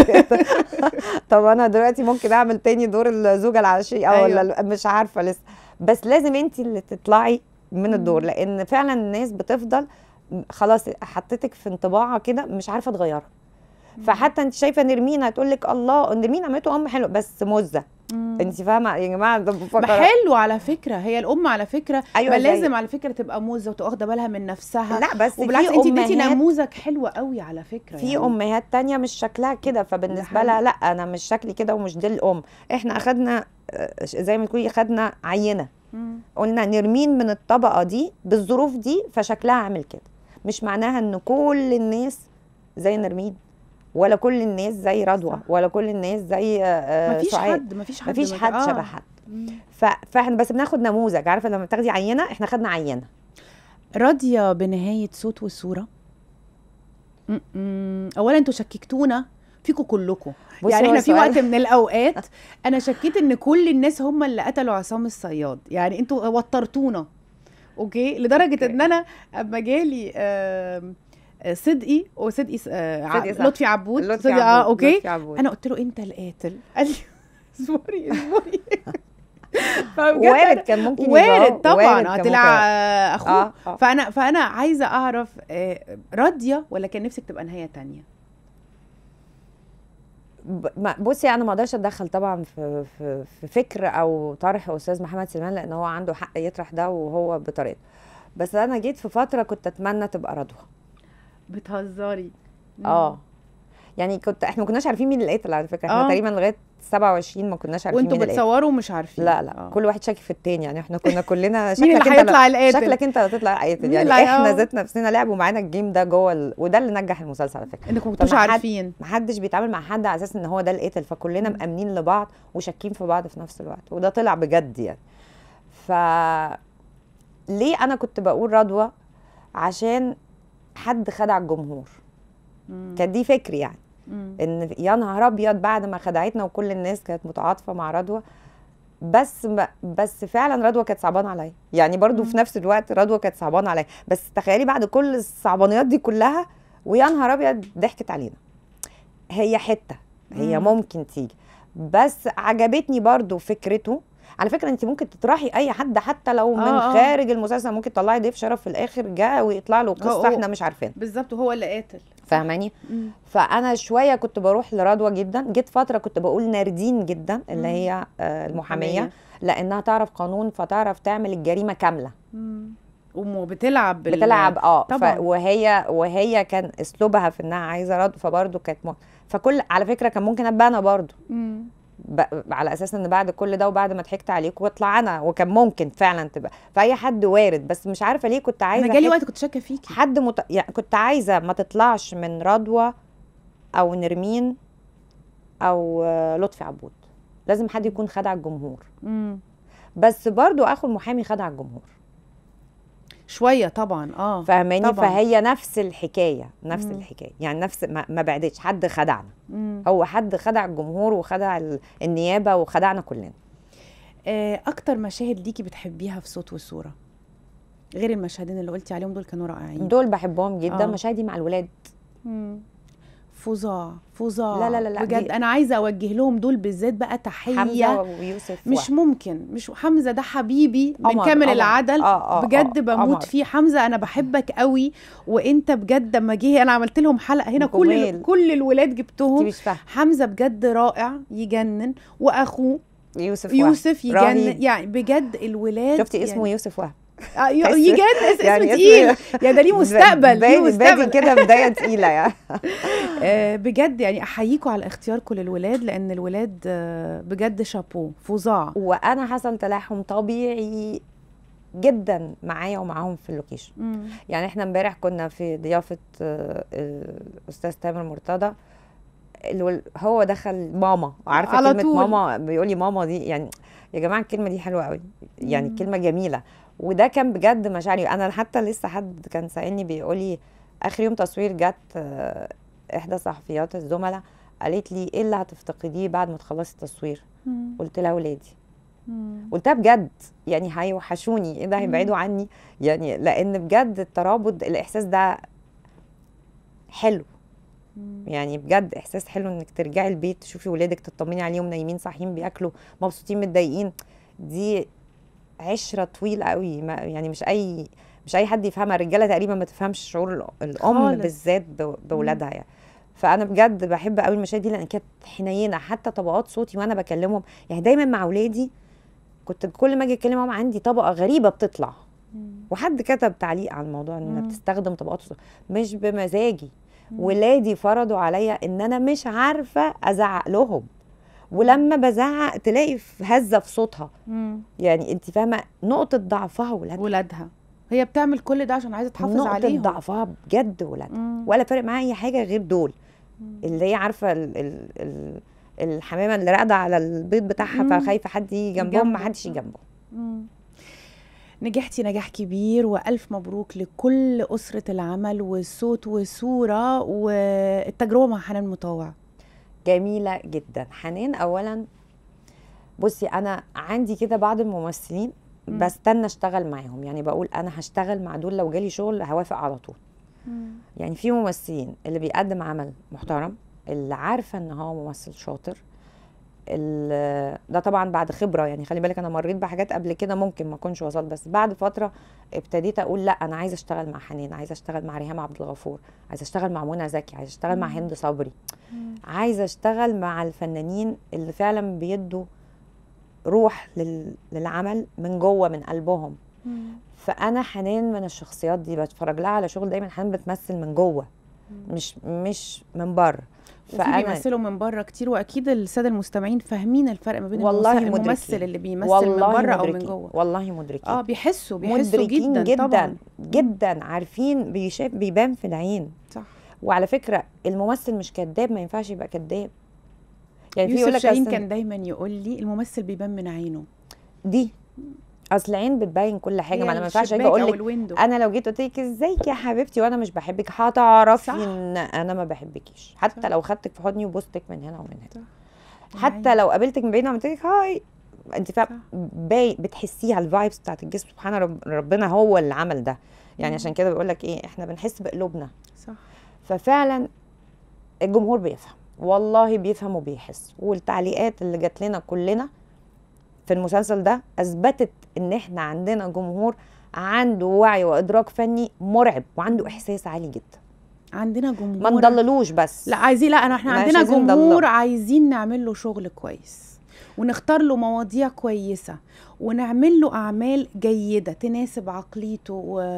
طب انا دلوقتي ممكن اعمل تاني دور الزوجه العشيه او أيوة. ولا مش عارفه لسه بس لازم انت اللي تطلعي من الدور مم. لان فعلا الناس بتفضل خلاص حطيتك في انطباعها كده مش عارفه تغيرها فحتى انت شايفه نرمين هتقول لك الله نرمين عملته ام حلو بس مزه مم. انت فاهمه يا جماعه ده بفكر حلو على فكره هي الام على فكره أيوة أيوة زي- لازم على فكره تبقى موزه وتبقى واخده بالها من نفسها لا بس وبالعكس في انت اديتي امهات نموذج حلو قوي على فكره في يعني. امهات تانية مش شكلها كده فبالنسبه حقيقي. لها لا انا مش شكلي كده ومش دي الام احنا اخدنا آه، زي ما تقولي اخدنا عينه مم. قلنا نرمين من الطبقه دي بالظروف دي فشكلها عامل كده مش معناها ان كل الناس زي نرمين ولا كل الناس زي رضوى صح. ولا كل الناس زي آه، مفيش سعاد. حد مفيش حد مفيش ما- حد آه. شبه حد مم. ف- فاحنا بس بناخد نموذج عارفه لما بتاخدي عينه احنا خدنا عينه راضيه بنهايه صوت وصوره م- م. اولا انتوا شككتونا فيكم كلكم بصي يعني هو احنا في السؤال- وقت من الاوقات انا شكيت ان كل الناس هم اللي قتلوا عصام الصياد يعني انتوا وترتونا اوكي لدرجه أوكي. ان انا اما جالي آم، آه، صدقي وصدقي س- آه، ع- صدقي صح. لطفي عبود لطفي صدقي اه عبود، اوكي لطفي عبود. انا قلت له انت القاتل قال لي اصبري اصبري فبجد وارد أنا- كان ممكن يبقى وارد هو- طبعا وارد آه، كان طلع ممكن- آه، اخوه اه اه فانا فانا عايزه اعرف آه، راضيه ولا كان نفسك تبقى نهايه تانية ب- ما- بصي انا ما اقدرش اتدخل طبعا في في في فكر او طرح استاذ محمد سليمان لان هو عنده حق يطرح ده وهو بطريقته بس انا جيت في فتره كنت اتمنى تبقى رضوى بتهزري اه يعني كنت احنا ما كناش عارفين مين اللي قتل على فكره احنا آه. تقريبا لغايه 27 ما كناش عارفين وانتوا مين اللي قتل بتصوروا ومش عارفين لا لا آه. كل واحد شاكك في التاني يعني احنا كنا كلنا مين شكلك اللي انت هيطلع لا- القاتل شكلك انت اللي هتطلع قاتل مين يعني اللي هي- احنا آه. ذات نفسنا لعبوا معانا الجيم ده جوه ال... وده اللي نجح المسلسل على فكره انكم ما كنتوش فما حد- عارفين محدش بيتعامل مع حد على اساس ان هو ده القاتل فكلنا مم. مأمنين لبعض وشاكين في بعض في نفس الوقت وده طلع بجد يعني ف ليه انا كنت بقول رضوى عشان حد خدع الجمهور مم. كانت دي فكري يعني مم. ان يا نهار ابيض بعد ما خدعتنا وكل الناس كانت متعاطفه مع رضوى بس ما بس فعلا رضوى كانت صعبانه عليا يعني برضو مم. في نفس الوقت رضوى كانت صعبانه عليا بس تخيلي بعد كل الصعبانيات دي كلها ويا نهار ابيض ضحكت علينا هي حته هي مم. ممكن تيجي بس عجبتني برضو فكرته على فكره انت ممكن تطرحي اي حد حتى لو من آه، آه. خارج المسلسل ممكن تطلعي ضيف شرف في الاخر جاء ويطلع له هو- قصه احنا مش عارفينها بالظبط هو اللي قاتل فاهماني مم. فانا شويه كنت بروح لرضوى جدا جيت فتره كنت بقول ناردين جدا اللي مم. هي آه، المحاميه لانها تعرف قانون فتعرف تعمل الجريمه كامله مم. وبتلعب بال... بتلعب اه ف... طبعاً. وهي وهي كان اسلوبها في انها عايزه رد فبرضه كانت م... فكل على فكره كان ممكن ابقى انا برضه مم. ب... على اساس ان بعد كل ده وبعد ما ضحكت عليك واطلع انا وكان ممكن فعلا تبقى فاي حد وارد بس مش عارفه ليه كنت عايزه انا جالي حتة- وقت كنت شاكه فيكي حد مت... يعني كنت عايزه ما تطلعش من رضوى او نرمين او آه، لطفي عبود لازم حد يكون خدع الجمهور مم. بس برضو اخو المحامي خدع الجمهور شويه طبعا اه فاهماني طبعاً. فهي نفس الحكايه نفس مم. الحكايه يعني نفس ما, ما بعدتش حد خدعنا مم. هو حد خدع الجمهور وخدع ال- النيابه وخدعنا كلنا آه، اكتر مشاهد ليكي بتحبيها في صوت وصوره غير المشهدين اللي قلتي عليهم دول كانوا رائعين دول بحبهم جدا آه. مشاهدي مع الولاد مم. فظاع فظاع لا، لا، لا، لا، بجد دي- انا عايزه اوجه لهم دول بالذات بقى تحيه حمزه ويوسف مش و- ممكن مش حمزه ده حبيبي من قمر، كامل قمر. العدل آه، آه، بجد آه، بموت قمر. فيه حمزه انا بحبك قوي وانت بجد لما جه انا عملت لهم حلقه هنا كل جمال. كل الولاد انت جبتهم مش فاهمه حمزه بجد رائع يجنن واخوه يوسف يوسف وهب. يجنن رهيب. يعني بجد الولاد شفتي اسمه يوسف وهب آه ي- تحس- يجنن اسمه يعني اسمه- تقيل يا ده ليه مستقبل ليه بادي بادي مستقبل كده بدايه تقيله يعني آه، بجد يعني احييكم على اختياركم للولاد لان الولاد آه، بجد شابو فظاع وانا حصل تلاحم طبيعي جدا معايا ومعاهم في اللوكيشن مم. يعني احنا امبارح كنا في ضيافه آه، آه، الاستاذ تامر مرتضى الول- هو دخل ماما عارفه على كلمه طول. ماما بيقول لي ماما دي يعني يا جماعه الكلمه دي حلوه قوي يعني مم. كلمه جميله وده كان بجد مشاعري انا حتى لسه حد كان سالني بيقول لي اخر يوم تصوير جت آه، احدى صحفيات الزملاء قالت لي ايه اللي هتفتقديه بعد ما تخلصي التصوير مم. قلت لها ولادي مم. قلتها بجد يعني هيوحشوني ايه ده هيبعدوا عني يعني لان بجد الترابط الاحساس ده حلو مم. يعني بجد احساس حلو انك ترجعي البيت تشوفي ولادك تطمني عليهم نايمين صاحيين بياكلوا مبسوطين متضايقين دي عشره طويله قوي ما يعني مش اي مش اي حد يفهمها الرجاله تقريبا ما تفهمش شعور ال- الام خالص. بالذات ب- باولادها يعني فانا بجد بحب قوي المشاهد دي لان كانت حنينه حتى طبقات صوتي وانا بكلمهم يعني دايما مع اولادي كنت كل ما اجي اتكلم معاهم عندي طبقه غريبه بتطلع مم. وحد كتب تعليق على الموضوع ان مم. انا بتستخدم طبقات الصوت مش بمزاجي مم. ولادي فرضوا عليا ان انا مش عارفه ازعق لهم ولما بزعق تلاقي في هزه في صوتها مم. يعني انت فاهمه نقطه ضعفها ولادها ولادها هي بتعمل كل ده عشان عايزه تحافظ نقطه عليهم ضعفها بجد ولادها مم. ولا فارق معايا اي حاجه غير دول مم. اللي هي عارفه ال ال ال الحمامه اللي راقده على البيض بتاعها مم. فخايفه حد يجي جنبهم جنبه. ما حدش يجي جنبهم مم. نجحتي نجاح كبير والف مبروك لكل اسره العمل والصوت والصوره والتجربه مع حنان مطاوع جميله جدا حنان اولا بصي انا عندي كده بعض الممثلين مم. بستنى اشتغل معاهم يعني بقول انا هشتغل مع دول لو جالي شغل هوافق على طول يعني في ممثلين اللي بيقدم عمل محترم اللي عارفه ان هو ممثل شاطر ال- ده طبعا بعد خبره يعني خلي بالك انا مريت بحاجات قبل كده ممكن ما اكونش وصلت بس بعد فتره ابتديت اقول لا انا عايزه اشتغل مع حنين عايزه اشتغل مع ريهام عبد الغفور عايزه اشتغل مع منى زكي عايزه اشتغل مع مم. هند صبري مم. عايزه اشتغل مع الفنانين اللي فعلا بيدوا روح لل... للعمل من جوه من قلبهم مم. فانا حنان من الشخصيات دي بتفرج لها على شغل دايما حنان بتمثل من جوه مم. مش مش من بره وفي بيمثلوا من بره كتير واكيد الساده المستمعين فاهمين الفرق ما بين والله الممثل, مدركين. الممثل اللي بيمثل من بره او من مدركين. جوه والله مدركين اه بيحسوا بيحسوا مدركين جدا, جدا طبعا جدا عارفين بيشاف بيبان في العين صح وعلى فكره الممثل مش كذاب ما ينفعش يبقى كذاب يعني في يقول يوسف لك شاهين أصل كان دايما يقول لي الممثل بيبان من عينه دي اصل العين بتبين كل حاجه ما هي انا ما ينفعش اجي الشباك اقول أو لك الويندو. انا لو جيت قلت لك ازيك يا حبيبتي وانا مش بحبك هتعرفي صح. ان انا ما بحبكيش حتى صح. لو خدتك في حضني وبوستك من هنا ومن هنا صح. حتى لو قابلتك من بعيد وعملت لك هاي انت فاهم صح. باي بتحسيها الفايبس بتاعت الجسم سبحان رب ربنا هو اللي عمل ده يعني مم. عشان كده بقول لك ايه احنا بنحس بقلوبنا صح ففعلا الجمهور بيفهم والله بيفهم وبيحس والتعليقات اللي جات لنا كلنا في المسلسل ده اثبتت ان احنا عندنا جمهور عنده وعي وادراك فني مرعب وعنده احساس عالي جدا عندنا ما جمهور نضللوش بس لا عايزين لا انا احنا مش عندنا عايزين جمهور نضلله. عايزين نعمل له شغل كويس ونختار له مواضيع كويسه ونعمل له اعمال جيده تناسب عقليته و...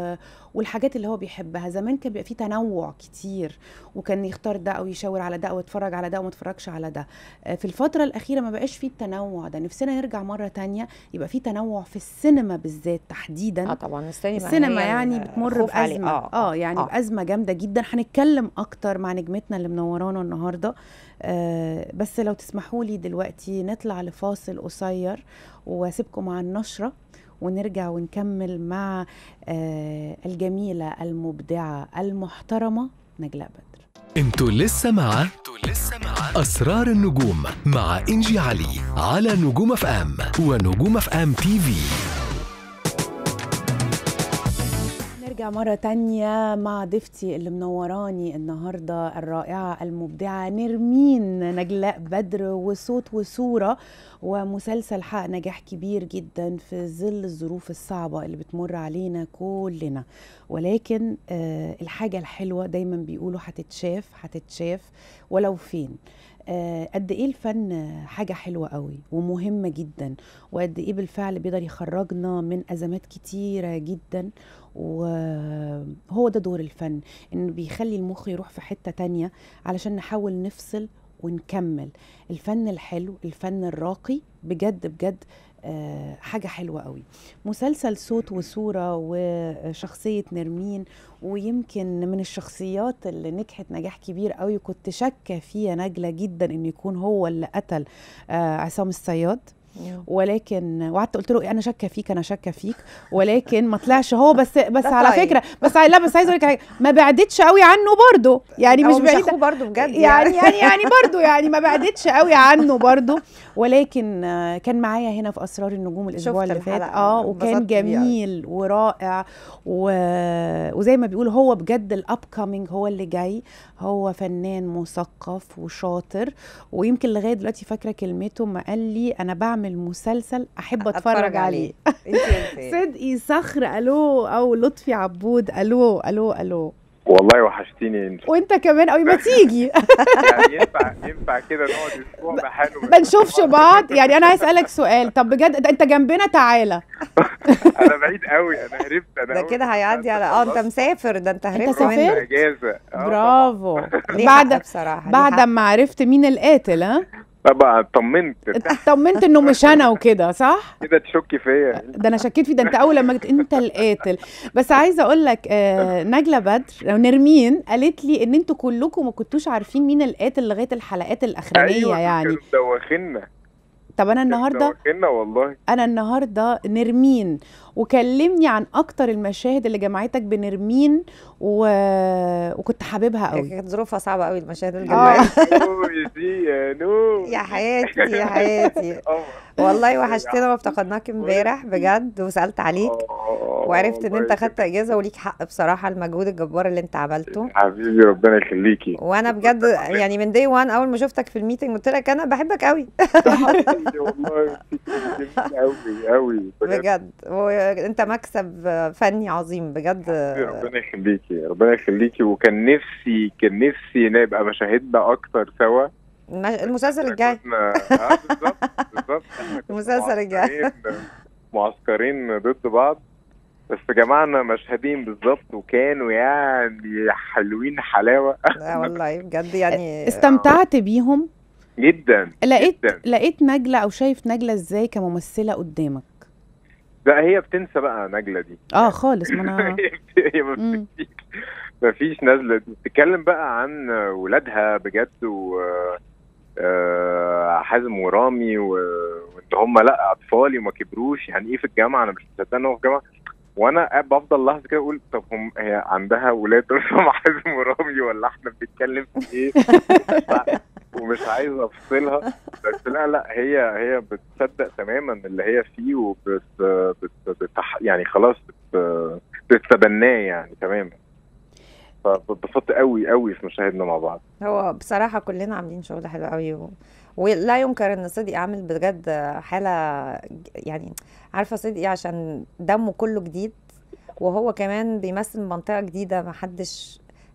والحاجات اللي هو بيحبها زمان كان بيبقى في تنوع كتير وكان يختار ده او يشاور على ده او يتفرج على ده او ما يتفرجش على ده آه، في الفتره الاخيره ما بقاش في التنوع ده نفسنا يرجع مره تانية يبقى في تنوع في السينما بالذات تحديدا اه طبعا السينما السينما هي يعني بتمر الخوف عليه. بأزمة اه, آه يعني آه. آه. بأزمة جامدة جدا هنتكلم أكتر مع نجمتنا اللي منورانا النهاردة آه بس لو تسمحوا لي دلوقتي نطلع لفاصل قصير واسيبكم مع النشرة ونرجع ونكمل مع آه الجميلة المبدعة المحترمة نجلاء بدر انتوا لسه مع انتوا لسه مع اسرار النجوم مع انجي علي على نجوم اف ام ونجوم اف ام تي في نرجع مرة تانية مع ضيفتي اللي منوراني النهاردة الرائعة المبدعة نرمين نجلاء بدر وصوت وصورة ومسلسل حقق نجاح كبير جدا في ظل الظروف الصعبة اللي بتمر علينا كلنا ولكن آه الحاجة الحلوة دايما بيقولوا هتتشاف هتتشاف ولو فين آه، قد ايه الفن حاجه حلوه قوي ومهمه جدا وقد ايه بالفعل بيقدر يخرجنا من ازمات كتيره جدا وهو ده دور الفن انه بيخلي المخ يروح في حته تانية علشان نحاول نفصل ونكمل الفن الحلو الفن الراقي بجد بجد آه، حاجة حلوة قوي مسلسل صوت وصورة وشخصية نرمين ويمكن من الشخصيات اللي نجحت نجاح كبير قوي كنت شاكة فيها نجلة جدا انه يكون هو اللي قتل آه، عصام الصياد ولكن وقعدت قلت له إيه انا شاكه فيك انا شاكه فيك ولكن ما طلعش هو بس بس ده على طيب. فكره بس لا بس عايزه اقول لك حاجة، ما بعدتش قوي عنه برضه يعني مش مش بعيده اخوه برضه بجد يعني يعني يعني برضه يعني ما بعدتش قوي عنه برضه ولكن آه، كان معايا هنا في اسرار النجوم الاسبوع شفت اللي فات الحلقة، اه وكان انبسطت بيه أوي. جميل ورائع و... وزي ما بيقولوا هو بجد الاب كامينج هو اللي جاي هو فنان مثقف وشاطر ويمكن لغايه دلوقتي فاكره كلمته ما قال لي انا بعمل مسلسل احب اتفرج عليه انت قلتي صدقي صخر الو او لطفي عبود الو الو الو والله وحشتيني انت وانت كمان قوي ما تيجي يعني ينفع ينفع كده نقعد اسبوع بحاله ما نشوفش بعض يعني انا عايز اسالك سؤال طب بجد ده انت جنبنا تعالى انا بعيد قوي انا هربت انا ده أول كده ما هيعدي على اه انت مسافر ده انت هربت سافرت؟ منه اجازه آه، برافو ليه بعد حق بصراحه ليه بعد حق. ما عرفت مين القاتل ها طبعا طمنت اطمنت انه مش انا وكده صح كده تشكي فيا ده انا شكيت فيه ده انت اول لما جيت انت القاتل بس عايزه اقول لك آه نجله بدر او نرمين قالت لي ان انتوا كلكم ما كنتوش عارفين مين القاتل لغايه الحلقات الاخرانيه ايوه يعني كانوا مدوخينا طب انا النهارده مدوخينا والله انا النهارده نرمين وكلمني عن اكتر المشاهد اللي جمعتك بنرمين و... وكنت حاببها قوي كانت ظروفها صعبه قوي المشاهد آه. الجماعيه نو يا زي يا نو يا حياتي يا حياتي آه. والله وحشتنا وافتقدناك امبارح بجد وسالت عليك آه، وعرفت ان انت والله خدت اجازه وليك حق بصراحه المجهود الجبار اللي انت عملته حبيبي ربنا يخليكي وانا بجد يعني من دي وان اول ما شفتك في الميتنج قلت لك انا بحبك قوي حبيبي والله جميل قوي قوي بجد بجد وانت مكسب فني عظيم بجد ربنا يخليكي ربنا يخليكي وكان نفسي كان نفسي نبقى مشاهدنا اكتر سوا المش- المسلسل الجاي كنا اه بالظبط بالظبط إحنا كنا المسلسل الجاي. معسكرين- معسكرين ضد بعض بس جمعنا مشهدين بالظبط وكانوا يعني حلوين حلاوه لا والله بجد يعني استمتعت بيهم جدا لقيت جدا. لقيت نجله او شايف نجله ازاي كممثله قدامك لا هي بتنسى بقى نجله دي اه خالص ما انا هي ما مم. بتنسيش ما فيش نازله بتتكلم بقى عن ولادها بجد و آه، حازم ورامي و- وان هم لا اطفالي وما كبروش يعني ايه في الجامعه انا مش مصدق ان هو في الجامعه وانا قاعد بفضل لحظه كده اقول طب هم هي عندها ولاد اسمهم حازم ورامي ولا احنا بنتكلم في ايه ومش عايز افصلها بس لا لا هي هي بتصدق تماما اللي هي فيه وبت بت بتح يعني خلاص بت بتتبناه يعني تماما فبسطت قوي قوي في مشاهدنا مع بعض هو بصراحة كلنا عاملين شغل حلو قوي و... ولا ينكر ان صدقي عامل بجد حالة يعني عارفة صدقي عشان دمه كله جديد وهو كمان بيمثل منطقة جديدة محدش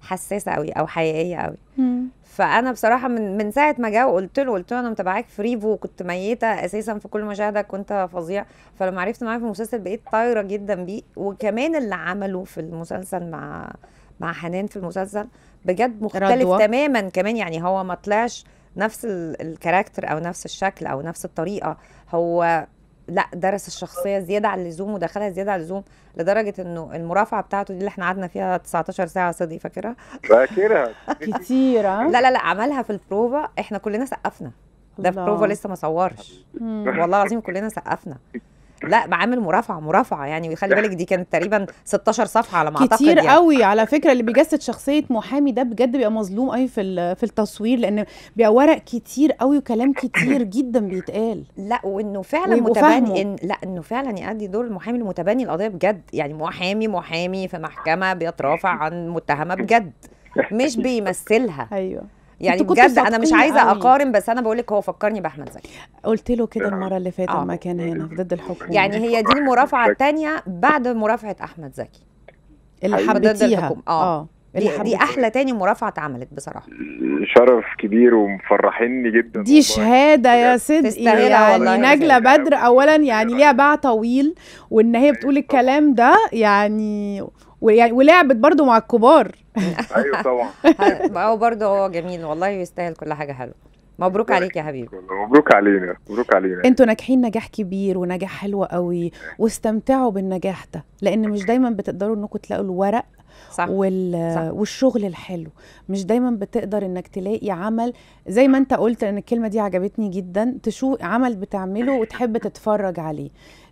حساسه قوي او حقيقيه قوي مم. فانا بصراحه من من ساعه ما جه وقلت له قلت له انا متابعاك في ريفو وكنت ميته اساسا في كل مشاهدك كنت فظيع فلما عرفت معاك في المسلسل بقيت طايره جدا بيه وكمان اللي عمله في المسلسل مع مع حنان في المسلسل بجد مختلف رضوى. تماما كمان يعني هو ما طلعش نفس ال- الكاركتر او نفس الشكل او نفس الطريقه هو لا درس الشخصيه زياده عن اللزوم ودخلها زياده عن اللزوم لدرجه انه المرافعه بتاعته دي اللي احنا قعدنا فيها 19 ساعه صدي فاكرها فاكرها كتيرة لا لا لا عملها في البروفا احنا كلنا سقفنا ده في الله. بروفا لسه ما صورش مم. والله العظيم كلنا سقفنا لا بعمل مرافعه مرافعه يعني خلي بالك دي كانت تقريبا 16 صفحه على ما اعتقد كتير يعني. قوي على فكره اللي بيجسد شخصيه محامي ده بجد بيبقى مظلوم قوي في ال- في التصوير لان بيبقى ورق كتير قوي وكلام كتير جدا بيتقال لا وانه فعلا ويبقوا متبني فاهموا. إن لا انه فعلا يأدي دور المحامي المتبني القضيه بجد يعني محامي محامي في محكمه بيترافع عن متهمه بجد مش بيمثلها ايوه يعني انتوا كنتوا بجد انا مش صادقين عايزه قوي. اقارن بس انا بقول لك هو فكرني باحمد زكي قلت له كده المره اللي فاتت آه. لما كان هنا في ضد الحكومه يعني هي دي المرافعه الثانيه بعد مرافعه احمد زكي اللي حقيقي. ضد حبيتيها الحكومة. آه. اه اللي دي, دي حبيتيها احلى تاني مرافعه اتعملت بصراحه شرف كبير ومفرحيني جدا دي والله. شهاده يا بجد. صدقي تستاهلها يعني والله. نجله تستاهلها. بدر اولا يعني ليها باع طويل وان هي بتقول الكلام ده يعني ويعني- ولعبت برضو مع الكبار ايوه طبعا ه- هو برضه هو جميل والله يستاهل كل حاجه حلوه مبروك عليك يا حبيبي مبروك علينا مبروك علينا انتوا ناجحين نجاح كبير ونجاح حلو قوي واستمتعوا بالنجاح ده لان مش دايما بتقدروا انكم تلاقوا الورق صح وال... صح. والشغل الحلو مش دايما بتقدر انك تلاقي عمل زي ما انت قلت لان الكلمه دي عجبتني جدا تشوف عمل بتعمله وتحب تتفرج عليه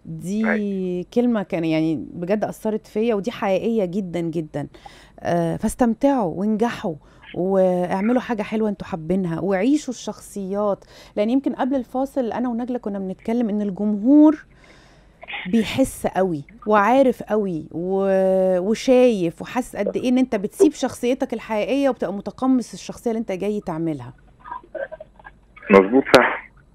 دي كلمه كان يعني بجد اثرت فيا ودي حقيقيه جدا جدا آه فاستمتعوا وانجحوا واعملوا حاجه حلوه انتوا حابينها وعيشوا الشخصيات لان يمكن قبل الفاصل انا ونجله كنا بنتكلم ان الجمهور بيحس قوي وعارف قوي و... وشايف وحاسس قد ايه ان انت بتسيب شخصيتك الحقيقيه وبتبقى متقمص الشخصيه اللي انت جاي تعملها مظبوط فعلا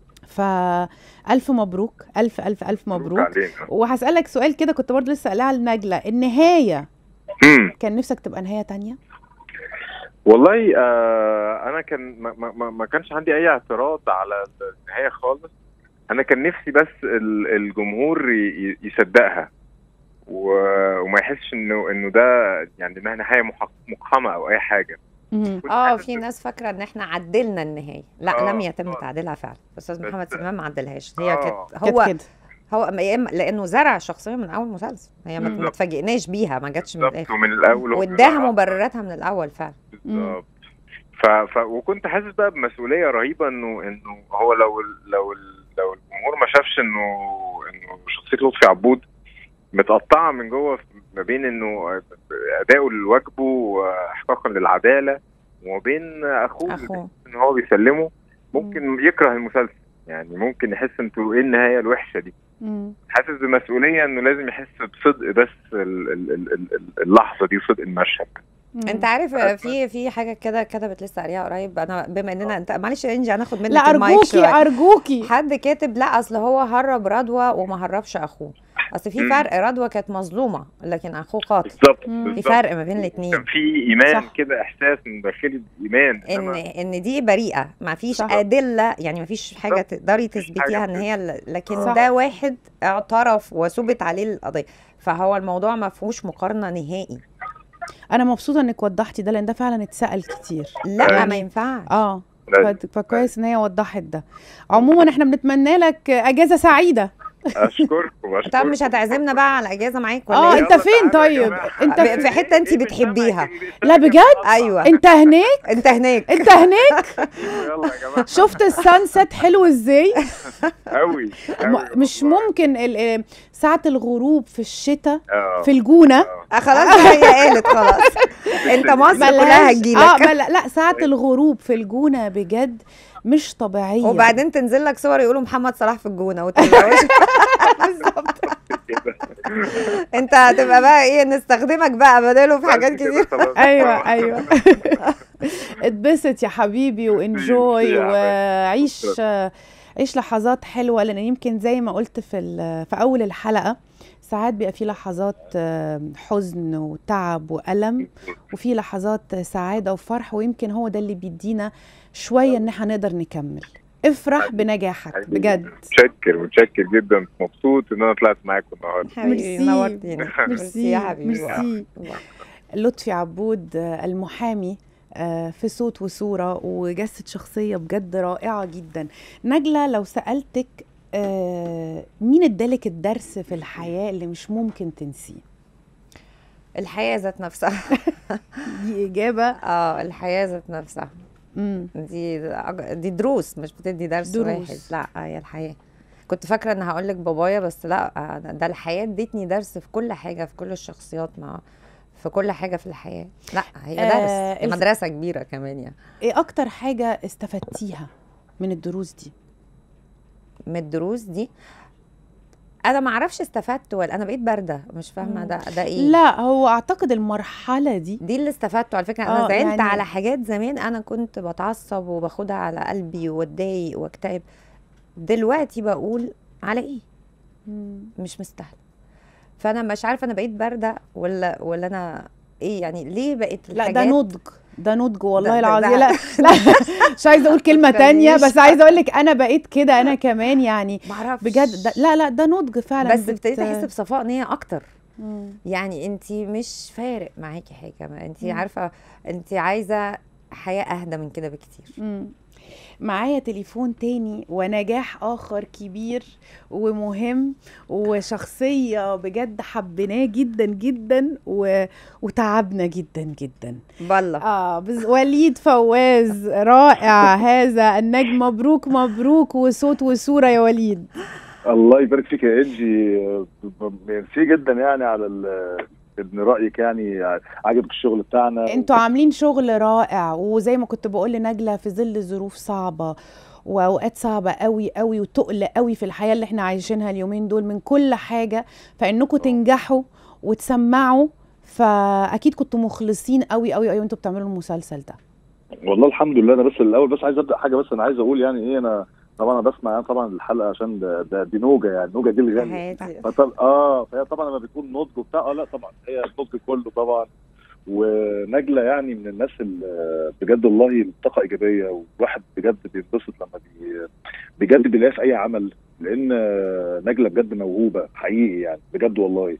فالف مبروك الف الف الف مبروك علينا وهسالك سؤال كده كنت برضه لسه قايلها لنجله النهايه مم. كان نفسك تبقى نهايه تانية والله آه انا كان ما, ما, ما- ما كانش عندي اي اعتراض على النهايه خالص انا كان نفسي بس ال- الجمهور ي- ي- يصدقها و- وما يحسش انه انه ده يعني انها نهايه محق- مقحمه او اي حاجه مهم. كنت اه حاسس في إن- ناس فاكره ان احنا عدلنا النهايه لا آه، لم يتم آه. تعديلها فعلا استاذ بس- محمد سليمان ما عدلهاش هي آه. كانت كانت هو كده هو ما- يا إما لانه زرع الشخصيه من اول مسلسل هي ما مم. ما اتفاجئناش بيها ما جاتش من بالظبط الاخر ومن الاول هو واداها بيبقى- مبرراتها من الاول فعلا بالظبط ف... ف... وكنت حاسس بقى بمسؤوليه رهيبه انه انه هو لو ال... لو ال... لو الجمهور ما شافش انه انه شخصيه لطفي عبود متقطعه من جوه ما بين انه اداؤه لواجبه واحقاقا للعداله وما بين اخوه اللي اخوه ان هو بيسلمه ممكن يكره المسلسل يعني ممكن يحس انتوا ايه النهايه الوحشه دي مم. حاسس بمسؤوليه انه لازم يحس بصدق بس ال- ال- ال- ال- اللحظه دي وصدق المشهد مم. انت عارف في في حاجه كده كتبت لسه قاريها قريب انا بما اننا انت معلش يا انجي هناخد منك لا المايك ارجوكي شويه ارجوكي حد كاتب لا اصل هو هرب رضوى وما هربش اخوه اصل في مم. فرق رضوى كانت مظلومه لكن اخوه قاتل بالظبط مم. في بالظبط. فرق ما بين كان الاثنين في ايمان صح. كده احساس من داخلي بايمان ان إنما ان دي بريئه ما فيش صح. ادله يعني ما فيش حاجه بالظبط. تقدري مفيش تثبتيها حاجة ان هي ال- لكن صح. ده واحد اعترف وثبت عليه القضيه فهو الموضوع ما فيهوش مقارنه نهائي انا مبسوطه انك وضحتي ده لان ده فعلا اتسال كتير لا يعني- ما ينفعش اه لازم. ف- فكويس ان هي وضحت ده عموما احنا بنتمنى لك اجازه سعيده اشكركم اشكركم طب مش هتعزمنا بقى على اجازه معاك ولا اه ايه انت فين طيب انت في- في حتة انتي إيه بتحبيها. لا بجد؟ ايوه انت هناك انت هناك انت هناك يلا يا جماعه شفت السانست حلو ازاي قوي م- مش ممكن ال- ال- ساعه الغروب في الشتاء اه في الجونه آه، خلاص هي قالت خلاص انت مصر كلها ملهاش- اه هتجيلك ما لا لا ساعه الغروب في الجونه بجد مش طبيعيه وبعدين تنزل لك صور يقولوا محمد صلاح في الجونه وتتجوز انت هتبقى بقى ايه نستخدمك بقى بداله في حاجات كتير ايوه ايوه اتبسط يا حبيبي وانجوي يا حبيبي. وعيش عيش لحظات حلوه لان يمكن زي ما قلت في ال- في اول الحلقه ساعات بيبقى في لحظات آه، حزن وتعب والم وفي لحظات سعاده وفرح ويمكن هو ده اللي بيدينا شويه ان احنا نقدر نكمل افرح بنجاحك بجد متشكر متشكر جدا مبسوط ان انا طلعت معاكم النهارده حبيبي ميرسي. نورتينا ميرسي يا حبيبي ميرسي لطفي عبود آه، المحامي آه، في صوت وصورة وجسد شخصية بجد رائعة جدا نجلة لو سألتك آه، مين ادالك الدرس في الحياة اللي مش ممكن تنسيه الحياه ذات نفسها دي إجابة اه الحياه ذات نفسها مم. دي دي دروس مش بتدي درس دروس. واحد لا هي الحياه كنت فاكره ان هقول لك بابايا بس لا ده الحياه ادتني درس في كل حاجه في كل الشخصيات مع في كل حاجه في الحياه لا هي آه، درس هي الف- مدرسه كبيره كمان يعني ايه أكتر حاجة استفدتيها من الدروس دي من الدروس دي انا ما اعرفش استفدت ولا انا بقيت بارده مش فاهمه مم. ده ده ايه لا هو أعتقد المرحلة دي دي اللي استفدته على فكره انا آه، زعلت يعني- على حاجات زمان انا كنت بتعصب وباخدها على قلبي واتضايق واكتئب دلوقتي بقول على ايه مم. مش مستاهله فانا مش عارفه انا بقيت بارده ولا ولا انا ايه يعني ليه بقيت لا ده الحاجات نضج ده نضج والله ده- ده- العظيم ده- لا لا مش عايزه اقول كلمه ما تانية تفكرنيش. بس عايزه اقول لك انا بقيت كده انا كمان يعني معرفش بجد ده لا لا ده نضج فعلا بس بت- ابتديت احس بصفاء نيه اكتر مم. يعني انت مش فارق معاكي حاجه ما انت مم. عارفه انت عايزه حياه اهدى من كده بكتير مم. معايا تليفون تاني ونجاح اخر كبير ومهم وشخصيه بجد حبيناه جدا جدا و... وتعبنا جدا جدا بالله اه بز... وليد فواز رائع هذا النجم مبروك مبروك وصوت وصوره يا وليد الله يبارك فيك يا انجي ميرسي جدا يعني على ال- ان رايك يعني عجبك الشغل بتاعنا انتوا عاملين شغل رائع وزي ما كنت بقول لنجلة في ظل ظروف صعبة واوقات صعبة قوي قوي وتقل قوي في الحياة اللي احنا عايشينها اليومين دول من كل حاجة فانكم تنجحوا وتسمعوا فاكيد كنتوا مخلصين قوي قوي قوي وانتوا بتعملوا المسلسل ده والله الحمد لله انا بس الاول بس عايز ابدا حاجه بس انا عايز اقول يعني ايه انا طبعا انا بسمع يعني طبعا الحلقه عشان ده, ده دي نوجه يعني نوجه دي اللي غني عادي فطب اه فهي طبعا لما بيكون نضج وبتاع اه لا طبعا هي النضج كله طبعا ونجله يعني من الناس اللي بجد والله طاقه ايجابيه والواحد بجد بينبسط لما بي بجد بيلاقيها في اي عمل لان نجله بجد موهوبه حقيقي يعني بجد والله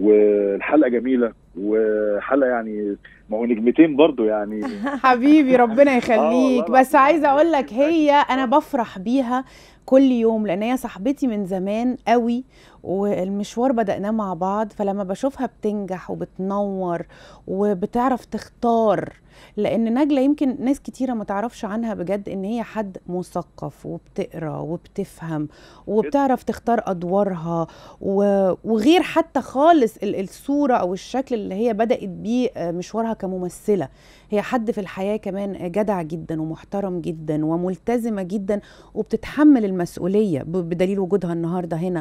والحلقه جميله وحلقه يعني ما هو نجمتين برضو يعني حبيبي ربنا آه يخليك والله بس العظيم عايزه يعني اقول لك هي انا بفرح بيها كل يوم لان هي صاحبتي من زمان قوي والمشوار بدأناه مع بعض فلما بشوفها بتنجح وبتنور وبتعرف تختار لان نجله يمكن ناس كتيره ما تعرفش عنها بجد ان هي حد مثقف وبتقرا وبتفهم وبتعرف تختار ادوارها و- وغير حتى خالص ال- الصوره او الشكل اللي هي بدات بيه آه، مشوارها كممثله هي حد في الحياه كمان جدع جدا ومحترم جدا وملتزمه جدا وبتتحمل المسؤوليه ب- بدليل وجودها النهارده هنا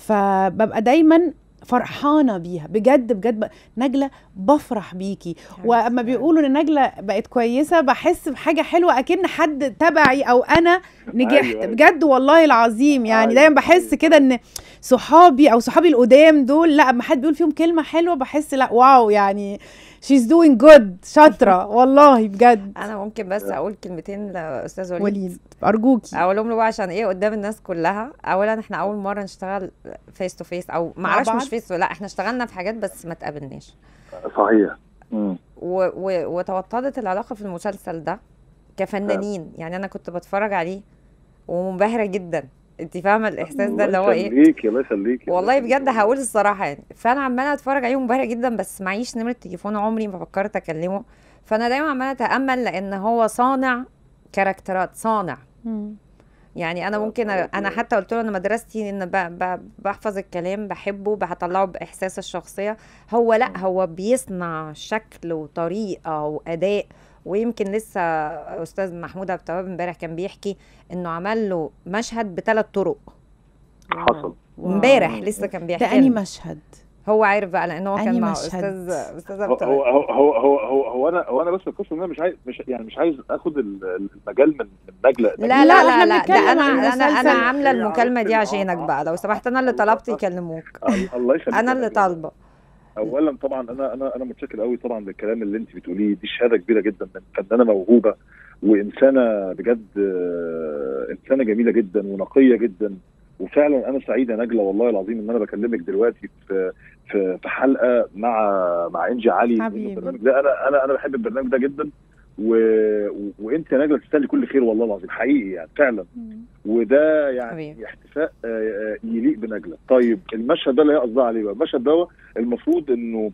فببقى دايما فرحانه بيها بجد بجد ب... نجله بفرح بيكي واما بيقولوا ان نجله بقت كويسه بحس بحاجه حلوه اكن حد تبعي او انا نجحت أيوة، أيوة. بجد والله العظيم يعني أيوة، دايما بحس أيوة. كده ان صحابي او صحابي القدام دول لا اما حد بيقول فيهم كلمه حلوه بحس لا واو يعني she's doing good شاطره والله بجد انا ممكن بس اقول كلمتين لاستاذ وليد, وليد ارجوكي اقولهم له بقى عشان ايه قدام الناس كلها اولا احنا اول مره نشتغل فيس تو فيس او مع معرفش بعض؟ مش فيس لا احنا اشتغلنا في حاجات بس ما تقابلناش صحيح مم. و- و- وتوطدت العلاقه في المسلسل ده كفنانين يعني انا كنت بتفرج عليه ومنبهره جدا انت فاهمه الاحساس ده اللي هو ايه يخليك الله يخليك والله بجد هقول الصراحه يعني فانا عماله اتفرج عليه منبهره جدا بس معيش نمره تليفون عمري ما فكرت اكلمه فانا دايما عماله اتامل لان هو صانع كاركترات صانع مم. يعني انا ممكن أ- انا حتى قلت له انا مدرستي ان ب... ب... بحفظ الكلام بحبه بطلعه باحساس الشخصيه هو لا هو بيصنع شكل وطريقه واداء ويمكن لسه استاذ محمود عبد التواب امبارح كان بيحكي انه عمل له مشهد بثلاث طرق حصل امبارح لسه كان ده بيحكي اني لنا. مشهد هو عارف بقى لان هو أنهي كان مع مشهد؟ استاذ استاذه هو بتوع هو هو هو هو, هو انا هو انا بس القصه ان انا مش عايز مش يعني مش عايز اخد ال- المجال من من نجله لا لا، لا إحنا لا لا بنتكلم ده انا عن انا انا مسلسل. عامله المكالمه دي آه، عشانك آه، بقى لو سمحت انا اللي طلبت يكلموك الله يخليك انا يا اللي نجلة. طالبه اولا طبعا انا انا انا متشكر قوي طبعا للكلام اللي انت بتقوليه دي شهاده كبيره جدا من فنانه موهوبه وانسانه بجد آه، انسانه جميله جدا ونقيه جدا وفعلا انا سعيد يا نجله والله العظيم ان انا بكلمك دلوقتي في في في حلقه مع مع انجي علي لأن حبيبي. البرنامج ده انا انا انا بحب البرنامج ده جدا و... و... وانت يا نجله تستاهلي كل خير والله العظيم حقيقي يعني فعلا وده يعني حبيبي. احتفاء آه، آه، يليق بنجله طيب المشهد ده اللي هي قصدها عليه بقى المشهد ده المفروض انه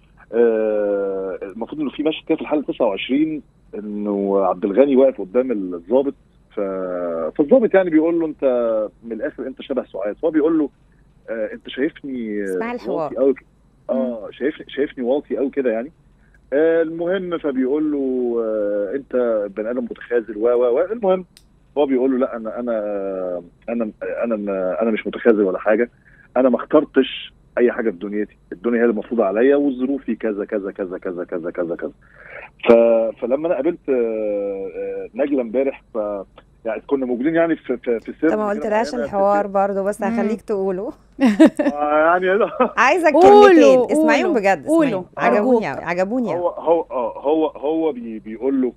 آه، المفروض انه في مشهد كده في الحلقه 29 انه عبد الغني واقف قدام الضابط ف... فالضابط يعني بيقول له انت من الاخر انت شبه سعاد فهو بيقول له آه انت شايفني اسمع الحوار. واطي قوي اه شايف شايفني واطي قوي كده يعني آه المهم فبيقول له آه انت بني ادم متخاذل و و و المهم هو بيقول له لا انا انا انا انا انا مش متخاذل ولا حاجه انا ما اخترتش اي حاجه في دنيتي الدنيا هي اللي المفروضه عليا وظروفي كذا كذا كذا كذا كذا كذا كذا ف... فلما انا قابلت آه، آه، نجله امبارح ف يعني كنا موجودين يعني في في, في سر انت ما كده قلتلهاش معينة، في الحوار برضو بس مم. هخليك تقوله سر- آه، يعني عايزك قولوا، كلمتين اسمعيهم قولوا، بجد قولوا، اسمعيهم عجبوني أرجوك. أوي، عجبوني هو أوي. هو آه، هو هو بي بيقول له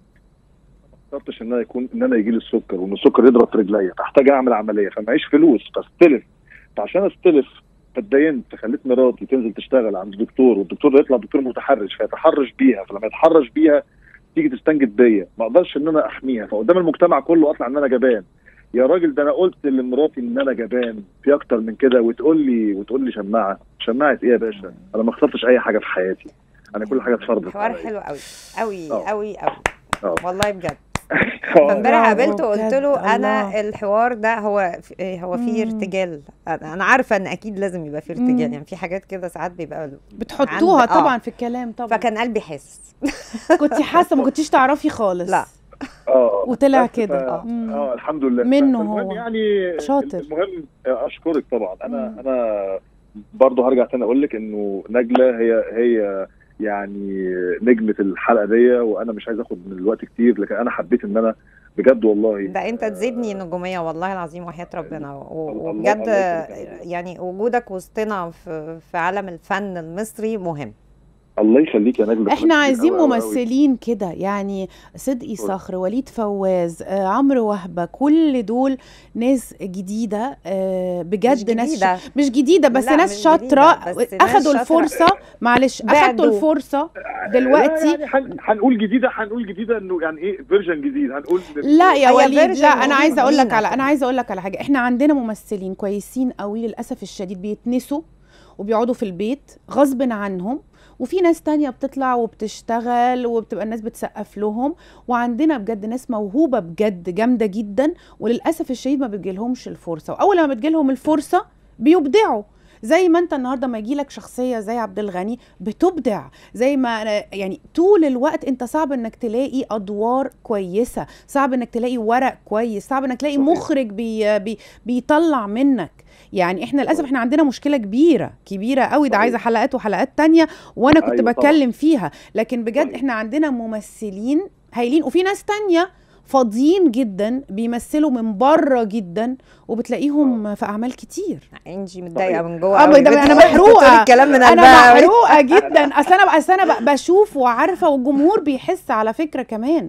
ما اخترتش ان انا يكون ان انا يجي لي السكر وان السكر يضرب في رجليا فاحتاج اعمل عمليه فمعيش فلوس فاستلف فعشان استلف فاتدينت فخليت مراتي تنزل تشتغل عند دكتور والدكتور ده يطلع دكتور متحرش فيتحرش بيها فلما يتحرش بيها تيجي تستنجد بيا ما اقدرش ان انا احميها فقدام المجتمع كله اطلع ان انا جبان يا راجل ده انا قلت لمراتي ان انا جبان في اكتر من كده وتقول لي وتقول لي شماعه شماعه ايه يا باشا انا ما اخترتش اي حاجه في حياتي انا كل حاجه اتفرضت حوار عليا. حلو قوي قوي آه. قوي قوي آه. والله بجد آه. فامبارح برافو، قابلته قلت بجد، له انا الله. الحوار ده هو في هو فيه مم. ارتجال انا أنا عارفه ان اكيد لازم يبقى فيه ارتجال مم. يعني في حاجات كده ساعات بيبقى بتحطوها عند- آه. طبعا في الكلام طبعا فكان قلبي حاسس كنت حاسه ما كنتش تعرفي خالص لا. اه وطلع بس ف- كده. اه مم. آه، الحمد لله منه المهم هو. يعني شاطر. المهم آه، اشكرك طبعا انا مم. انا برضه هرجع تاني اقول لك انه نجله هي هي يعني نجمه الحلقه دي وانا مش عايز اخد من الوقت كتير لكن انا حبيت ان انا بجد والله ده انت آه، تزيدني نجوميه والله العظيم وحياه ربنا و- الله- وبجد الله يخليك. يعني وجودك وسطنا في في عالم الفن المصري مهم الله يخليك يا نجله احنا عايزين أوي أوي أوي. ممثلين كده يعني صدقي صخر وليد فواز آه، عمرو وهبه كل دول ناس جديده آه، بجد مش ناس جديدة. ش... مش جديده بس لا، ناس مش شاطره جديدة، بس ناس اخدوا شاطرة. الفرصه معلش اخدوا بعدوا. الفرصه دلوقتي لا يعني هن- هنقول جديده هنقول جديده انه يعني ايه فيرجن جديد هنقول لا يا هي وليد version لا انا جديد عايزه اقول لك لينا على كده. انا عايزه اقول لك على حاجه احنا عندنا ممثلين كويسين قوي للاسف الشديد بيتنسوا وبيقعدوا في البيت غصب عنهم وفي ناس تانية بتطلع وبتشتغل وبتبقى الناس بتسقف لهم وعندنا بجد ناس موهوبة بجد جامدة جدا وللأسف الشديد ما بتجيلهمش الفرصة وأول ما بتجيلهم الفرصة بيبدعوا زي ما انت النهارده ما يجيلك شخصيه زي عبد الغني بتبدع زي ما أنا- يعني طول الوقت انت صعب انك تلاقي ادوار كويسه صعب انك تلاقي ورق كويس صعب انك تلاقي صحيح. مخرج بي بي بيطلع منك يعني احنا للاسف صحيح. احنا عندنا مشكله كبيره كبيره قوي ده صحيح. عايزه حلقات وحلقات تانية وانا كنت أيوة طبعاً. بتكلم فيها لكن بجد صحيح. احنا عندنا ممثلين هايلين وفي ناس تانية فاضيين جدا بيمثلوا من بره جدا وبتلاقيهم في اعمال كتير انجي متضايقه صحيح. من جوه آه، قوي ده انا بتقول محروقه الكلام من انا قلبها قوي. محروقه جدا اصل انا اصل انا ب- بشوف وعارفه والجمهور بيحس على فكره كمان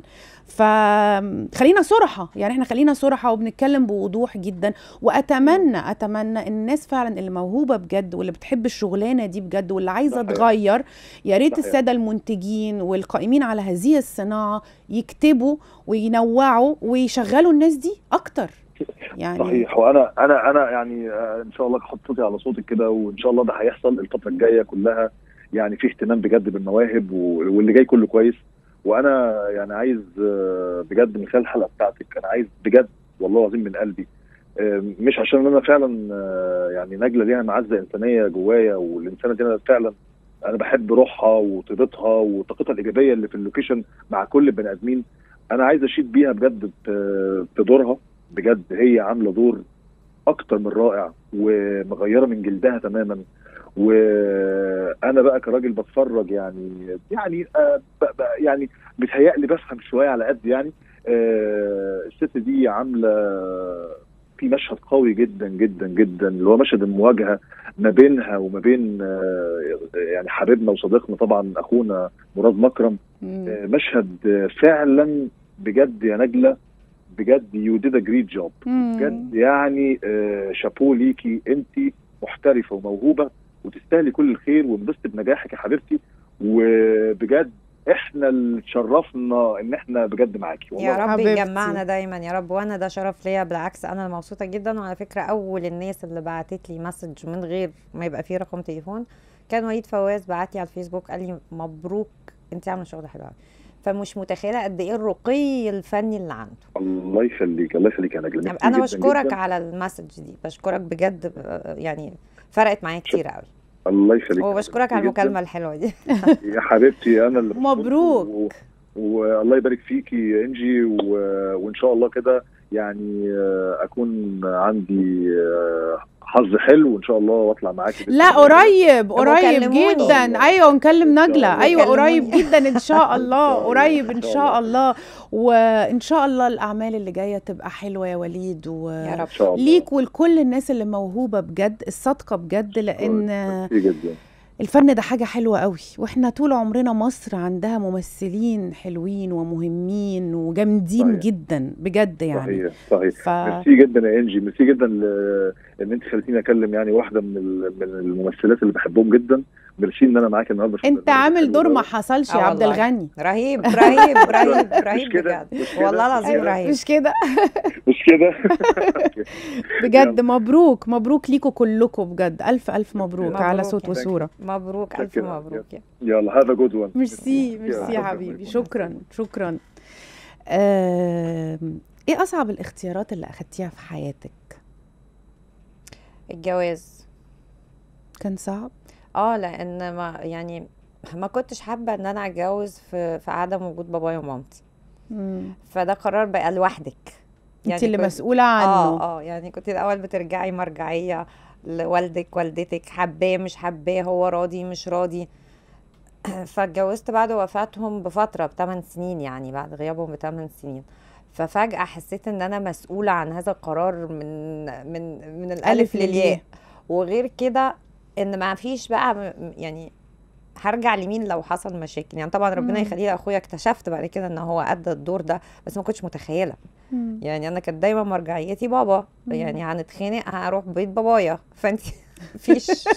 فخلينا صراحه يعني احنا خلينا صراحه وبنتكلم بوضوح جدا واتمنى اتمنى ان الناس فعلا اللي موهوبه بجد واللي بتحب الشغلانه دي بجد واللي عايزه صحيح. تغير يا ريت صحيح. الساده المنتجين والقائمين على هذه الصناعه يكتبوا وينوعوا ويشغلوا الناس دي اكتر يعني صحيح وانا انا انا يعني آه، ان شاء الله احط صوتي على صوتك كده وان شاء الله ده هيحصل الفتره الجايه كلها يعني في اهتمام بجد بالمواهب و- واللي جاي كله كويس وانا يعني عايز آه، بجد من خلال الحلقه بتاعتك انا عايز بجد والله العظيم من قلبي آه، مش عشان انا فعلا آه، يعني نجله ليها معزه انسانيه جوايا والانسانه دي انا فعلا انا بحب روحها وطيبتها وطاقتها الايجابيه اللي في اللوكيشن مع كل البني ادمين انا عايز اشيد بيها بجد في في دورها بجد هي عامله دور اكتر من رائع ومغيره من جلدها تماما وانا بقى كراجل بتفرج يعني يعني آه ب- ب- يعني بتهيألي بفهم شويه على قد يعني آه الست دي عامله في مشهد قوي جدا جدا جدا اللي هو مشهد المواجهه ما بينها وما بين آه يعني حبيبنا وصديقنا طبعا اخونا مراد مكرم مم. آه مشهد آه فعلا بجد يا نجله بجد يو ديد ا جريت جوب مم. بجد يعني آه، شابوه ليكي انت محترفه وموهوبه وتستاهلي كل الخير وانبسطي بنجاحك يا حبيبتي وبجد احنا اللي اتشرفنا ان احنا بجد معاكي والله يا رب حبيبتي. يجمعنا دايما يا رب وانا ده شرف ليا بالعكس انا اللي مبسوطه جدا وعلى فكره اول الناس اللي بعتت لي مسج من غير ما يبقى فيه رقم تليفون كان وليد فواز بعت لي على الفيسبوك قال لي مبروك انت عامله شغل حلو قوي فمش متخيله قد ايه الرقي الفني اللي عنده الله يخليك الله يخليك يا نجله يعني ميرسي انا جداً بشكرك جداً. على المسج دي بشكرك بجد آه، يعني فرقت معايا كتير قوي الله يخليك وبشكرك على ميرسي جداً. المكالمه الحلوه دي يا حبيبتي انا اللي بشكرك مبروك. و... والله يبارك فيكي يا انجي و... وان شاء الله كده يعني آه، اكون عندي آه، حظ حلو وان شاء الله واطلع معاكي بإذن لا الله. قريب قريب كلموني. جدا ايوه ونكلم إن شاء نجله الله. ايوه قريب كلموني. جدا ان شاء الله إن شاء الله. قريب ان إن شاء شاء الله وان شاء الله الاعمال اللي جايه تبقى حلوه يا وليد و... يا رب ان شاء الله ليك ولكل الناس اللي موهوبه بجد الصادقه بجد لان ميرسي جدا الفن ده حاجه حلوه قوي واحنا طول عمرنا مصر عندها ممثلين حلوين ومهمين وجامدين صحيح. جدا بجد يعني صحيح صحيح ف... ميرسي جدا يا انجي ميرسي جدا ل- ان انت خليتيني اكلم يعني واحده من ال- من الممثلات اللي بحبهم جدا ميرسي ان انا معاكي النهارده في انت البرنامج عامل الحلو دور ده. ما حصلش يا آه عبد والله. الغني رهيب رهيب رهيب رهيب كده، بجد مش كده، والله مش العظيم كده. رهيب مش كده مش كده بجد مبروك مبروك ليكوا كلكم بجد الف الف مبروك مبروك على يا صوت فندم. وصوره مبروك الف شكراً. مبروك يلا هذا جود وان ميرسي ميرسي يا حبيبي شكرا شكرا آم، ايه اصعب الاختيارات اللي اخدتيها في حياتك الجواز كان صعب اه لان ما يعني ما كنتش حابه ان انا اتجوز في في عدم وجود بابايا ومامتي فده قرار بقى لوحدك انت اللي كنت- مسؤوله عنه اه اه يعني كنت الاول بترجعي مرجعيه لوالدك والدتك حباه مش حباه هو راضي مش راضي فاتجوزت بعد وفاتهم بفتره بثمان سنين يعني بعد غيابهم بثمان سنين ففجاه حسيت ان انا مسؤوله عن هذا القرار من من من الالف للياء وغير كده ان ما فيش بقى م- يعني هرجع لمين لو حصل مشاكل يعني طبعا ربنا مم. يخليه لاخويا اكتشفت بعد كده ان هو ادى الدور ده بس ما كنتش متخيله مم. يعني انا كانت دايما مرجعيتي بابا مم. يعني هنتخانق هروح بيت بابايا فانت مفيش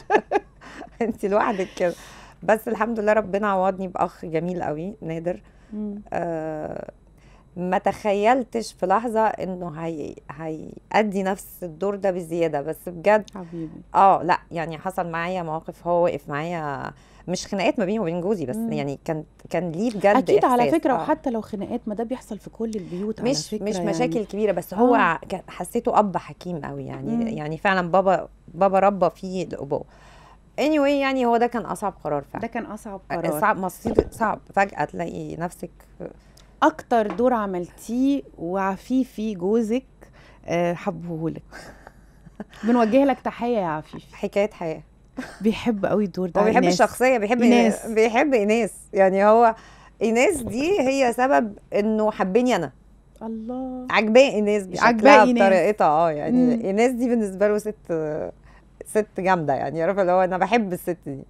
انت لوحدك كده بس الحمد لله ربنا عوضني باخ جميل قوي نادر مم. آه ما تخيلتش في لحظه انه هي هيأدي نفس الدور ده بزياده بس بجد حبيبي اه لا يعني حصل معايا مواقف هو وقف معايا مش خناقات ما بيني وبين جوزي بس مم. يعني كان كان ليه بجد اكيد على إحساس. فكره آه. وحتى لو خناقات ما ده بيحصل في كل البيوت على مش فكره مش يعني. مشاكل كبيره بس هو آه. كان- حسيته اب حكيم قوي يعني مم. يعني فعلا بابا بابا ربى فيه الابوه anyway يعني هو ده كان اصعب قرار ده فعلا كان اصعب قرار صعب مصير صعب فجاه تلاقي نفسك اكتر دور عملتيه وعفيفي جوزك آه، حبهولك بنوجه لك تحيه يا عفيفي حكايه حياه بيحب قوي الدور ده هو بيحب إيناس. الشخصيه بيحب إيناس. بيحب ايناس يعني هو ايناس دي هي سبب انه حبني انا الله عجباه ايناس عجباه بشكلها إيناس. بطريقتها اه يعني مم. ايناس دي بالنسبه له ست ست جامده يعني عارفه اللي هو انا بحب الست دي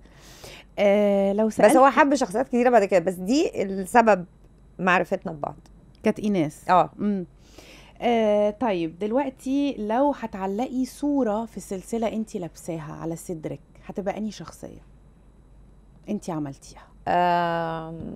آه لو سألت بس هو حب شخصيات كتيره بعد كده بس دي السبب معرفتنا ببعض كانت ايناس اه امم آه طيب دلوقتي لو هتعلقي صورة في سلسلة انت لابساها على صدرك هتبقى انهي شخصية انت عملتيها آم،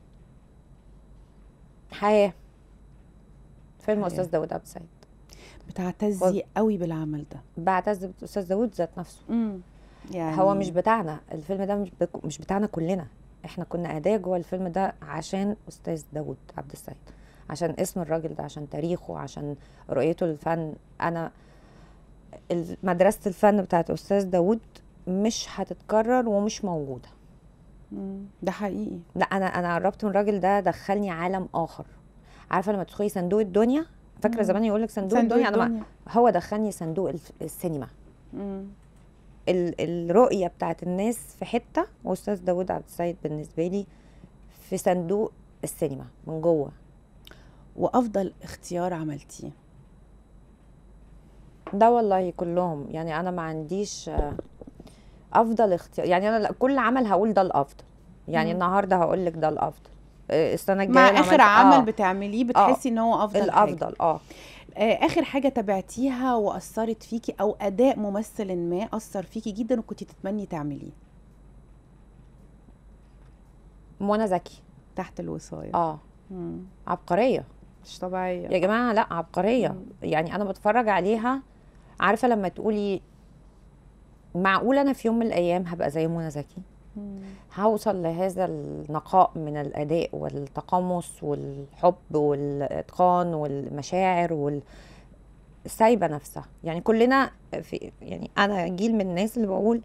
حياه فيلم حياة. استاذ داوود عبد السعيد بتعتزي قوي بالعمل ده بعتز باستاذ داوود ذات نفسه امم يعني هو مش بتاعنا الفيلم ده مش بك- مش بتاعنا كلنا احنا كنا اداه جوه الفيلم ده عشان استاذ داوود عبد السعيد عشان اسم الراجل ده عشان تاريخه عشان رؤيته للفن انا ال- مدرسه الفن بتاعت استاذ داوود مش هتتكرر ومش موجوده مم. ده حقيقي لا انا انا قربت من الراجل ده دخلني عالم اخر عارفه لما تدخلي صندوق الدنيا فاكره مم. زمان يقول لك صندوق, صندوق الدنيا انا ما الدنيا. هو دخلني صندوق الف- السينما مم. ال- الرؤيه بتاعت الناس في حته واستاذ داوود عبد السيد بالنسبه لي في صندوق السينما من جوه وافضل اختيار عملتيه ده والله كلهم يعني انا ما عنديش آه، افضل اختيار يعني انا لا- كل عمل هقول ده الافضل يعني مم. النهارده هقول لك ده الافضل آه، السنه الجايه مع أنا اخر عملت- عمل آه، بتعمليه بتحسي ان هو افضل حاجة. الافضل اه آه، اخر حاجه تابعتيها واثرت فيكي او اداء ممثل ما اثر فيكي جدا وكنتي تتمني تعمليه منى زكي تحت الوصايه اه مم. عبقريه مش طبيعيه يا جماعه لا عبقريه مم. يعني انا بتفرج عليها عارفه لما تقولي معقول انا في يوم من الايام هبقى زي منى زكي مم. هوصل لهذا النقاء من الاداء والتقمص والحب والاتقان والمشاعر وال سايبه نفسها يعني كلنا في يعني انا جيل من الناس اللي بقول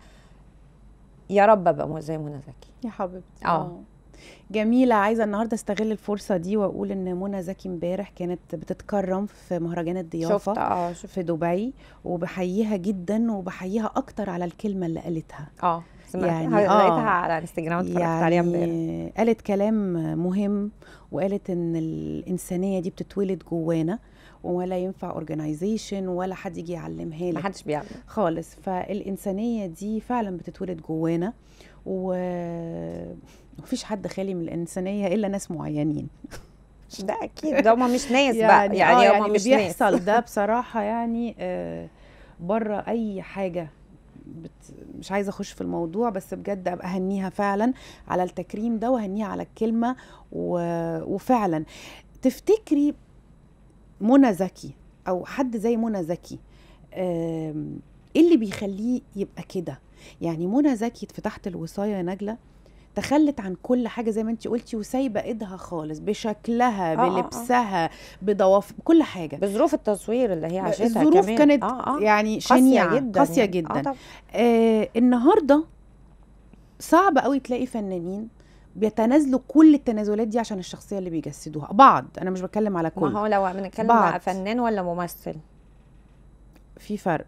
يا رب ابقى زي منى زكي يا حبيبتي آه. جميلة عايزة النهاردة استغل الفرصة دي واقول ان منى زكي امبارح كانت بتتكرم في مهرجان شفت الضيافة اه شفت في دبي وبحييها جدا وبحييها اكتر على الكلمة اللي قالتها اه سمعت يعني يعني آه. لقيتها على انستجرام اتفرجت عليها امبارح يعني قالت كلام مهم وقالت ان الانسانية دي بتتولد جوانا ولا ينفع اورجانيزيشن ولا حد يجي يعلمها ما لك حدش بيعمل خالص فالإنسانية دي فعلا بتتولد جوانا و مفيش حد خالي من الإنسانية إلا ناس معينين ده اكيد ده هم مش ناس يعني بقى يعني, يعني, آه هم يعني اللي مش ناس بيحصل ده بصراحة يعني آه بره أي حاجة بت... مش عايزة أخش في الموضوع بس بجد أبقى أهنيها فعلا على التكريم ده وأهنيها على الكلمة و... وفعلا تفتكري منى زكي أو حد زي منى زكي آم، ايه اللي بيخليه يبقى كده يعني منى زكي في تحت الوصايه يا نجله تخلت عن كل حاجه زي ما انت قلتي وسايبه ايدها خالص بشكلها آه، آه، آه. بلبسها بضواف بكل حاجه بظروف التصوير اللي هي عاشتها الظروف كمان. كانت آه آه. يعني قاسية شنيعه جدا قاسيه يعني. جدا آه طبعا. آه النهارده صعب قوي تلاقي فنانين بيتنازلوا كل التنازلات دي عشان الشخصيه اللي بيجسدوها بعض انا مش بتكلم على كل ما هو لو بنتكلم بعض. بقى فنان ولا ممثل في فرق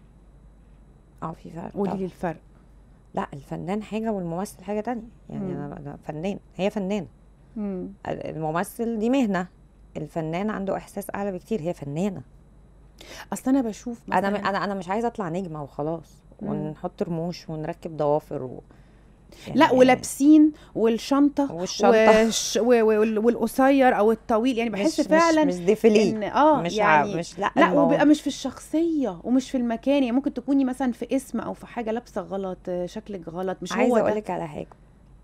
اه في فرق قولي طبعاً. لي الفرق لا الفنان حاجه والممثل حاجه تانية يعني مم. انا أنا فنان هي فنان مم. الممثل دي مهنه الفنان عنده احساس اعلى بكتير هي فنانه اصل انا بشوف انا مثلاً- انا انا مش عايزه اطلع نجمه وخلاص مم. ونحط رموش ونركب ضوافر و... لا يعني ولابسين والشنطه والشنطه وش و- و- والقصير او الطويل يعني بحس مش فعلا مش, مش ديفيليه ان اه مش يعني يعني مش لا لا الموضوع- وبيبقى مش في الشخصيه ومش في المكان يعني ممكن تكوني مثلا في اسم او في حاجه لابسه غلط آه، شكلك غلط مش عايزه هو اقول ده لك على حاجه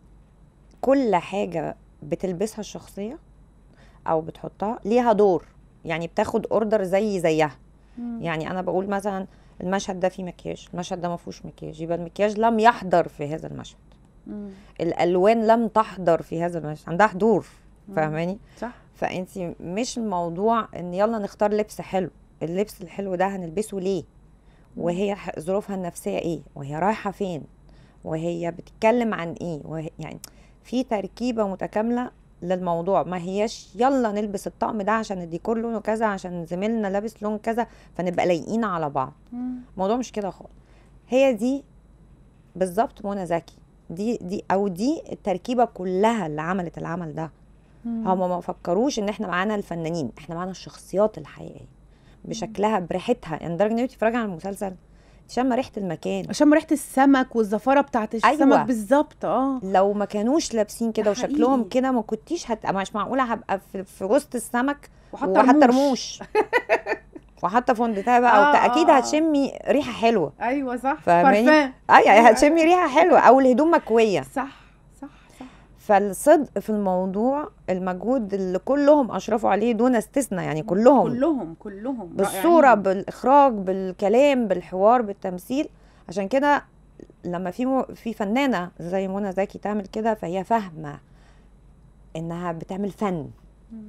كل حاجه بتلبسها الشخصيه او بتحطها ليها دور يعني بتاخد اوردر زي زيها مم. يعني انا بقول مثلا المشهد ده فيه مكياج المشهد ده ما فيهوش مكياج يبقى المكياج لم يحضر في هذا المشهد مم. الالوان لم تحضر في هذا المشهد عندها حضور مم. فاهماني صح فانت مش الموضوع ان يلا نختار لبس حلو اللبس الحلو ده هنلبسه ليه وهي ح- ظروفها النفسيه ايه وهي رايحه فين وهي بتتكلم عن ايه وهي يعني في تركيبه متكامله للموضوع ما هياش يلا نلبس الطقم ده عشان الديكور لونه كذا عشان زميلنا لابس لون كذا فنبقى لايقين على بعض مم. الموضوع مش كده خالص هي دي بالظبط منى زكي دي دي او دي التركيبه كلها اللي عملت العمل ده مم. هما ما فكروش ان احنا معانا الفنانين احنا معانا الشخصيات الحقيقيه بشكلها بريحتها يعني لدرجه ان انت بتتفرجي على المسلسل شم ريحه المكان عشان ريحه السمك والزفاره بتاعت السمك أيوة. بالظبط اه لو ما كانوش لابسين كده ده وشكلهم حقيقي. كده ما كنتيش هت... مش معقوله هبقى في, في وسط السمك وحتى وحتى رموش وحتى فندتها بقى آه، وبتاع. اكيد آه، آه. هتشمي ريحه حلوه ايوه صح فاهماني؟ بارفان. اه يعني أيوة. هتشمي ريحه حلوه او الهدوم مكويه صح صح صح فالصدق في الموضوع المجهود اللي كلهم اشرفوا عليه دون استثناء يعني كلهم كلهم كلهم بالصوره رائعين. بالاخراج بالكلام بالحوار بالتمثيل عشان كده لما في م... في فنانه زي منى زكي تعمل كده فهي فاهمه انها بتعمل فن مم.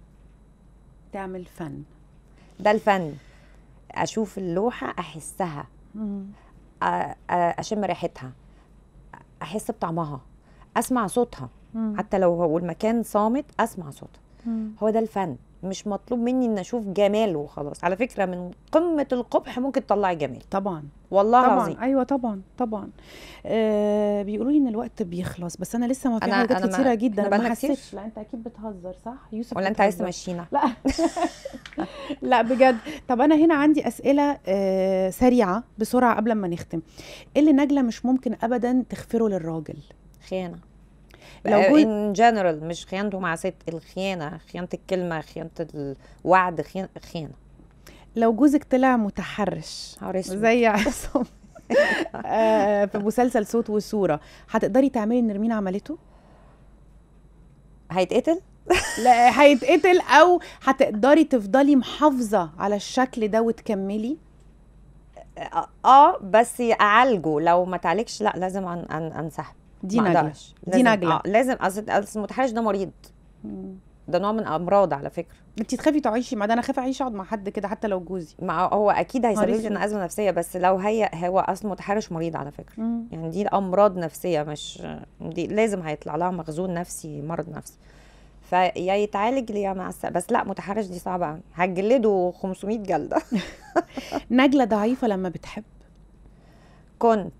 تعمل فن ده الفن اشوف اللوحه احسها مم. أ- أ- اشم ريحتها احس بطعمها اسمع صوتها مم. حتى لو هو المكان صامت اسمع صوتها مم. هو ده الفن مش مطلوب مني ان اشوف جماله وخلاص على فكره من قمه القبح ممكن تطلعي جمال طبعا والله طبعا العظيم ايوه طبعا طبعا آه بيقولوا لي ان الوقت بيخلص بس انا لسه ما في أنا- حاجات أنا ما- كتيره جدا إحنا ما بقالنا كتير؟ حسيتش لا انت اكيد بتهزر صح يوسف ولا انت عايز بتهزر. تمشينا لا لا بجد طب انا هنا عندي اسئله آه سريعه بسرعه قبل ما نختم ايه اللي نجله مش ممكن ابدا تغفره للراجل خيانه لو لو جوز- ان جنرال مش خيانته مع ست الخيانه خيانه الكلمه خيانه الوعد خيانه خيانه لو جوزك طلع متحرش نهار اسود. زي عصام آه في مسلسل صوت وصوره هتقدري تعملي اللي نرمين عملته هيتقتل لا هيتقتل او هتقدري تفضلي محافظه على الشكل ده وتكملي اه آه، بس اعالجه لو ما تعالجش لا لازم أن أن انسحب دي ما نجله أقدرش. دي لازم- نجلة. آه لازم اصل أصل المتحرش ده مريض ده نوع من امراض على فكره انت تخافي تعيشي مع ده انا خايفه اعيش اقعد مع حد كده حتى لو جوزي مع هو اكيد هيسبب نهار لي أسود. انا ازمه نفسيه بس لو هي هو اصل متحرش مريض على فكره يعني دي امراض نفسيه مش دي لازم هيطلع لها مخزون نفسي مرض نفسي فيا يتعالج يا مع الس... بس لا متحرش دي صعبه قوي هتجلده 500 جلده نجله ضعيفه لما بتحب كنت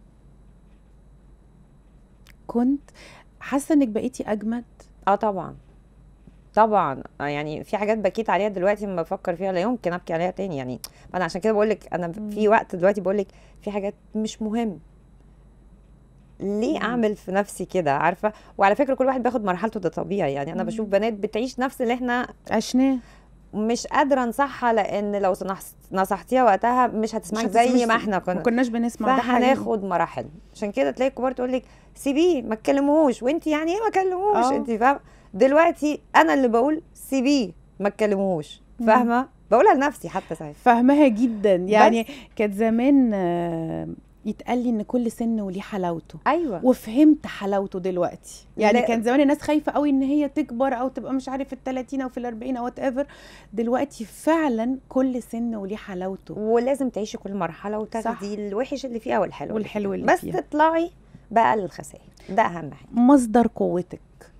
كنت حاسه انك بقيتي اجمد اه طبعا طبعا آه يعني في حاجات بكيت عليها دلوقتي لما بفكر فيها لا يمكن ابكي عليها تاني يعني انا عشان كده بقول لك انا في وقت دلوقتي بقول لك في حاجات مش مهم ليه مم. اعمل في نفسي كده عارفه وعلى فكره كل واحد بياخد مرحلته ده طبيعي يعني انا مم. بشوف بنات بتعيش نفس اللي احنا عشناه مش قادره انصحها لان لو نصح- نصحتيها وقتها مش هتسمعك مش زي هتسمعي- ما احنا ما كنا كناش بنسمع ده حقيقي. فهناخد مراحل عشان كده تلاقي الكبار تقول لك سيبيه ما تكلموش وانت يعني ايه ما كلموش آه. انت فاهمه دلوقتي انا اللي بقول سيبيه ما تكلموش مم. فاهمه بقولها لنفسي حتى ساعتها فاهماها جدا يعني كانت زمان آه، يتقال لي ان كل سن وليه حلاوته ايوه وفهمت حلاوته دلوقتي يعني لا. كان زمان الناس خايفه قوي ان هي تكبر او تبقى مش عارف في ال 30 او في ال 40 او وات ايفر دلوقتي فعلا كل سن وليه حلاوته ولازم تعيشي كل مرحله وتاخدي الوحش اللي فيها والحلو والحلو اللي اللي فيها. فيها. بس تطلعي باقل الخسائر ده اهم حاجه مصدر قوتك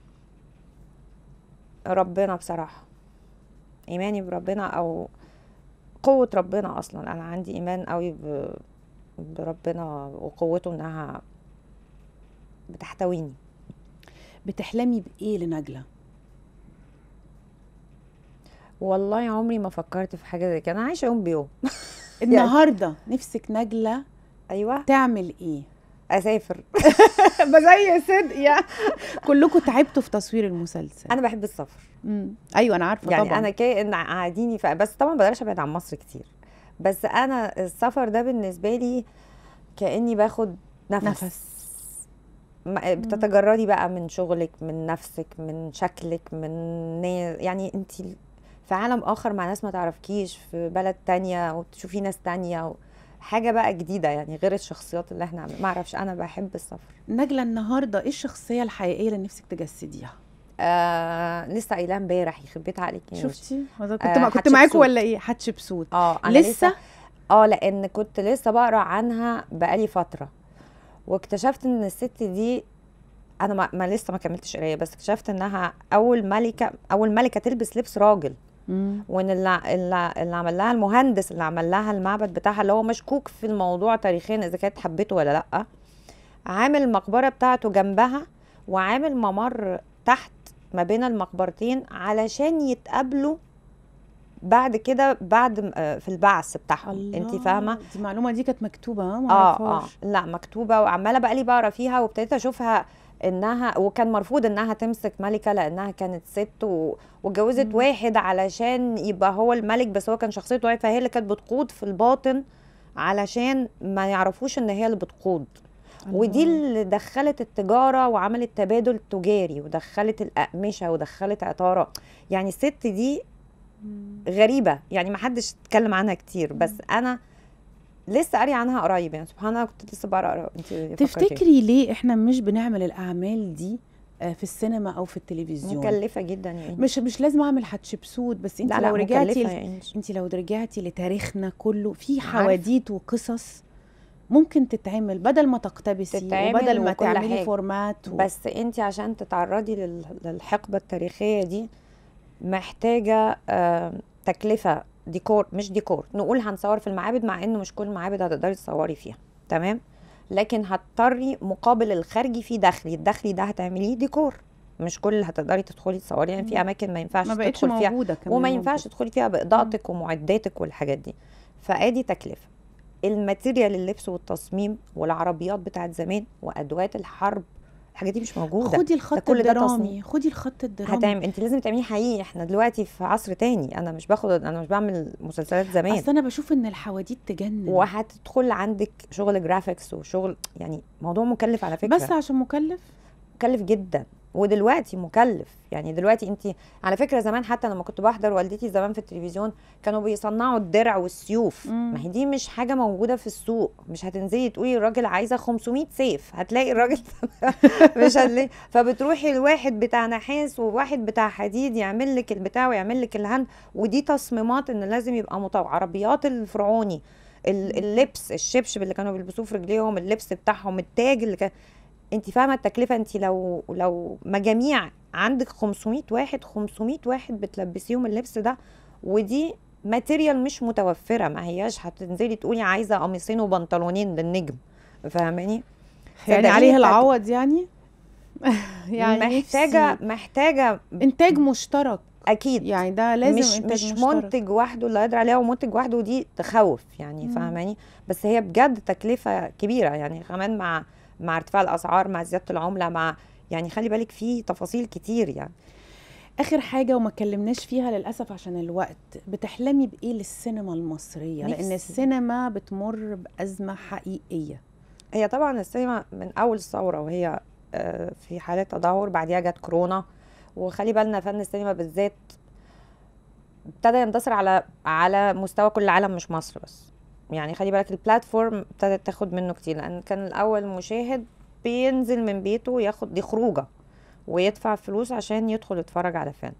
ربنا بصراحه ايماني بربنا او قوه ربنا اصلا انا عندي ايمان قوي ب... بربنا وقوته انها بتحتويني بتحلمي بايه لنجله والله عمري ما فكرت في حاجه زي كده انا عايشه يوم بيوم النهارده نفسك نجله ايوه تعمل ايه اسافر زي صدق يعني كلكم تعبتوا في تصوير المسلسل انا بحب السفر مم. ايوه انا عارفه يعني طبعا انا كائن قاعديني ف... بس طبعا بقدرش ابعد عن مصر كتير بس انا السفر ده بالنسبه لي كاني باخد نفس, نفس. ما- بتتجردي بقى من شغلك من نفسك من شكلك من نا- يعني انت في عالم اخر مع ناس ما تعرفكيش في بلد تانية وتشوفي ناس تانية و... حاجه بقى جديده يعني غير الشخصيات اللي احنا عم- ما اعرفش انا بحب السفر نجله النهارده ايه الشخصيه الحقيقيه اللي نفسك تجسديها آه لسه قايلاه امبارح يخرب بيت عليك يا نوشي. شفتي هذا كنت آه، ما كنت حتشبسوت. معاكم ولا ايه حتشبسوت اه انا لسه اه لان كنت لسه بقرا عنها بقالي فتره واكتشفت ان الست دي انا ما, ما لسه ما كملتش قرايه بس اكتشفت انها اول ملكه اول ملكه تلبس لبس راجل مم. وان اللي, اللي, اللي عمل لها المهندس اللي عمل لها المعبد بتاعها اللي هو مشكوك في الموضوع تاريخيا اذا كانت حبته ولا لا عامل المقبره بتاعته جنبها وعامل ممر تحت ما بين المقبرتين علشان يتقابلوا بعد كده بعد م- آه، في البعث بتاعهم انت فاهمه دي المعلومه دي كانت مكتوبه ها ما اه اه اعرفهاش لا مكتوبه وعماله بقى لي بقرا فيها وابتديت اشوفها انها وكان مرفوض انها تمسك ملكه لانها كانت ست و... واتجوزت مم. واحد علشان يبقى هو الملك بس هو كان شخصيته واحد فهي اللي كانت بتقود في الباطن علشان ما يعرفوش ان هي اللي بتقود ودي الله. اللي دخلت التجاره وعملت تبادل تجاري ودخلت الاقمشه ودخلت عطاره يعني الست دي مم. غريبه يعني ما حدش اتكلم عنها كتير بس انا لسه قاري عنها قريب يعني سبحان الله كنت لسه بقرا انت فكرتي. تفتكري ليه احنا مش بنعمل الاعمال دي آه، في السينما او في التلفزيون مكلفه جدا يا إنجي. مش مش لازم اعمل حتشبسوت بس انت لا لا لو رجعتي مكلفه ل... يا إنجي. انت لو رجعتي لتاريخنا كله في عارفة. حواديت وقصص ممكن تتعمل بدل ما تقتبسي تتعمل وبدل ما وكل تعملي حاجة. فورمات و... بس انت عشان تتعرضي لل- للحقبه التاريخيه دي محتاجه آه، تكلفه ديكور مش ديكور نقول هنصور في المعابد مع ان مش كل المعابد هتقدري تصوري فيها تمام لكن هتضطري مقابل الخارجي في دخلي الدخلي ده هتعمليه ديكور مش كل اللي هتقدري تدخلي تصوري يعني في اماكن ما ينفعش ما بقتش تدخل فيها موجوده كمان وما ينفعش تدخلي فيها باضاءتك ومعداتك والحاجات دي فادي تكلفه الماتيريال اللبس والتصميم والعربيات بتاعت زمان وادوات الحرب الحاجات دي مش موجوده خدي الخط كل ده الدرامي تصميم. خدي الخط الدرامي هتعمل انت لازم تعمليه حقيقي احنا دلوقتي في عصر تاني انا مش باخد انا مش بعمل مسلسلات زمان اصل انا بشوف ان الحواديت تجنن وهتدخل عندك شغل جرافيكس وشغل يعني موضوع مكلف على فكره بس عشان مكلف مكلف جدا ودلوقتي مكلف يعني دلوقتي انت على فكره زمان حتى لما كنت بحضر والدتي زمان في التلفزيون كانوا بيصنعوا الدرع والسيوف مم. ما هي دي مش حاجه موجوده في السوق مش هتنزلي تقولي الراجل عايزه 500 سيف هتلاقي الراجل مش هتلاقي فبتروحي لواحد بتاع نحاس وواحد بتاع حديد يعمل لك البتاع ويعمل لك الهند ودي تصميمات ان لازم يبقى مطوع عربيات الفرعوني ال- اللبس الشبشب اللي كانوا بيلبسوه في رجليهم اللبس بتاعهم التاج اللي كان انت فاهمه التكلفه انت لو لو مجاميع عندك 500 واحد 500 واحد بتلبسيهم اللبس ده ودي ماتيريال مش متوفره ما هياش هتنزلي تقولي عايزه قميصين وبنطلونين للنجم فاهماني يعني صدقيني عليه التك- العوض يعني يعني محتاجه نفسي. محتاجه انتاج مشترك اكيد يعني ده لازم مش انتاج مش مشترك منتج وحده اللي قادر عليها ومنتج وحده ودي تخوف يعني مم. فاهماني بس هي بجد تكلفه كبيره يعني كمان مع مع ارتفاع الاسعار مع زياده العمله مع يعني خلي بالك في تفاصيل كتير يعني اخر حاجه وما اتكلمناش فيها للاسف عشان الوقت بتحلمي بايه للسينما المصريه لان نفسي. السينما بتمر بازمه حقيقيه هي طبعا السينما من اول الثوره وهي آه، في حاله تدهور بعديها جت كورونا وخلي بالنا فن السينما بالذات ابتدى يندثر على على مستوى كل العالم مش مصر بس يعني خلي بالك البلاتفورم ابتدت تاخد منه كتير لان كان الاول مشاهد بينزل من بيته ياخد دي خروجه ويدفع فلوس عشان يدخل يتفرج على فيلم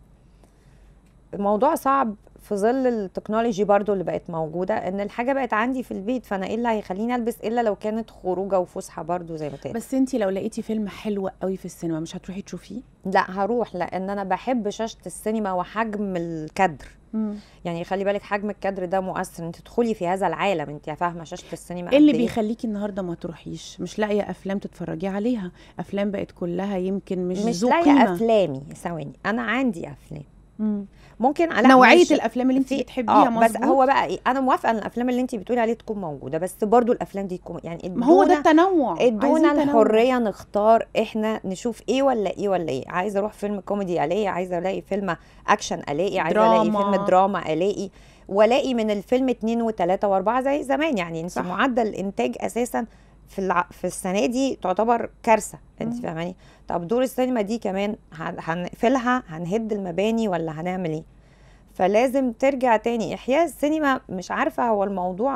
الموضوع صعب في ظل التكنولوجي برضو اللي بقت موجودة ان الحاجة بقت عندي في البيت فانا ايه اللي هيخليني البس الا لو كانت خروجة وفسحة برضو زي ما تقال بس انت لو لقيتي فيلم حلو قوي في السينما مش هتروحي تشوفيه لا هروح لان انا بحب شاشة السينما وحجم الكادر يعني خلي بالك حجم الكادر ده مؤثر انت تدخلي في هذا العالم انت فاهمة شاشة السينما ايه اللي قد بيخليكي النهارده ما تروحيش مش لاقيه افلام تتفرجي عليها افلام بقت كلها يمكن مش, مش ذو لاقية قيمة. افلامي ثواني انا عندي افلام مم. ممكن لا نوعيه مش- الافلام اللي انت في- بتحبيها اه بس مظبوط هو بقى إيه انا موافقه ان الافلام اللي انت بتقولي عليها تكون موجوده بس برضو الافلام دي تكون يعني ما هو ده ادونا- التنوع ادونا عايزين تنوع. الحريه نختار احنا نشوف ايه ولا ايه ولا ايه عايزه اروح فيلم كوميدي الاقي عايزه الاقي فيلم اكشن الاقي عايزه الاقي دراما. فيلم دراما الاقي والاقي من الفيلم اتنين وتلاته واربعه زي زمان يعني انت صح. معدل الانتاج اساسا في الع... في السنه دي تعتبر كارثه انت مم. فاهماني طب دور السينما دي كمان هن- هنقفلها هنهد المباني ولا هنعمل ايه فلازم ترجع تاني احياء السينما مش عارفه هو الموضوع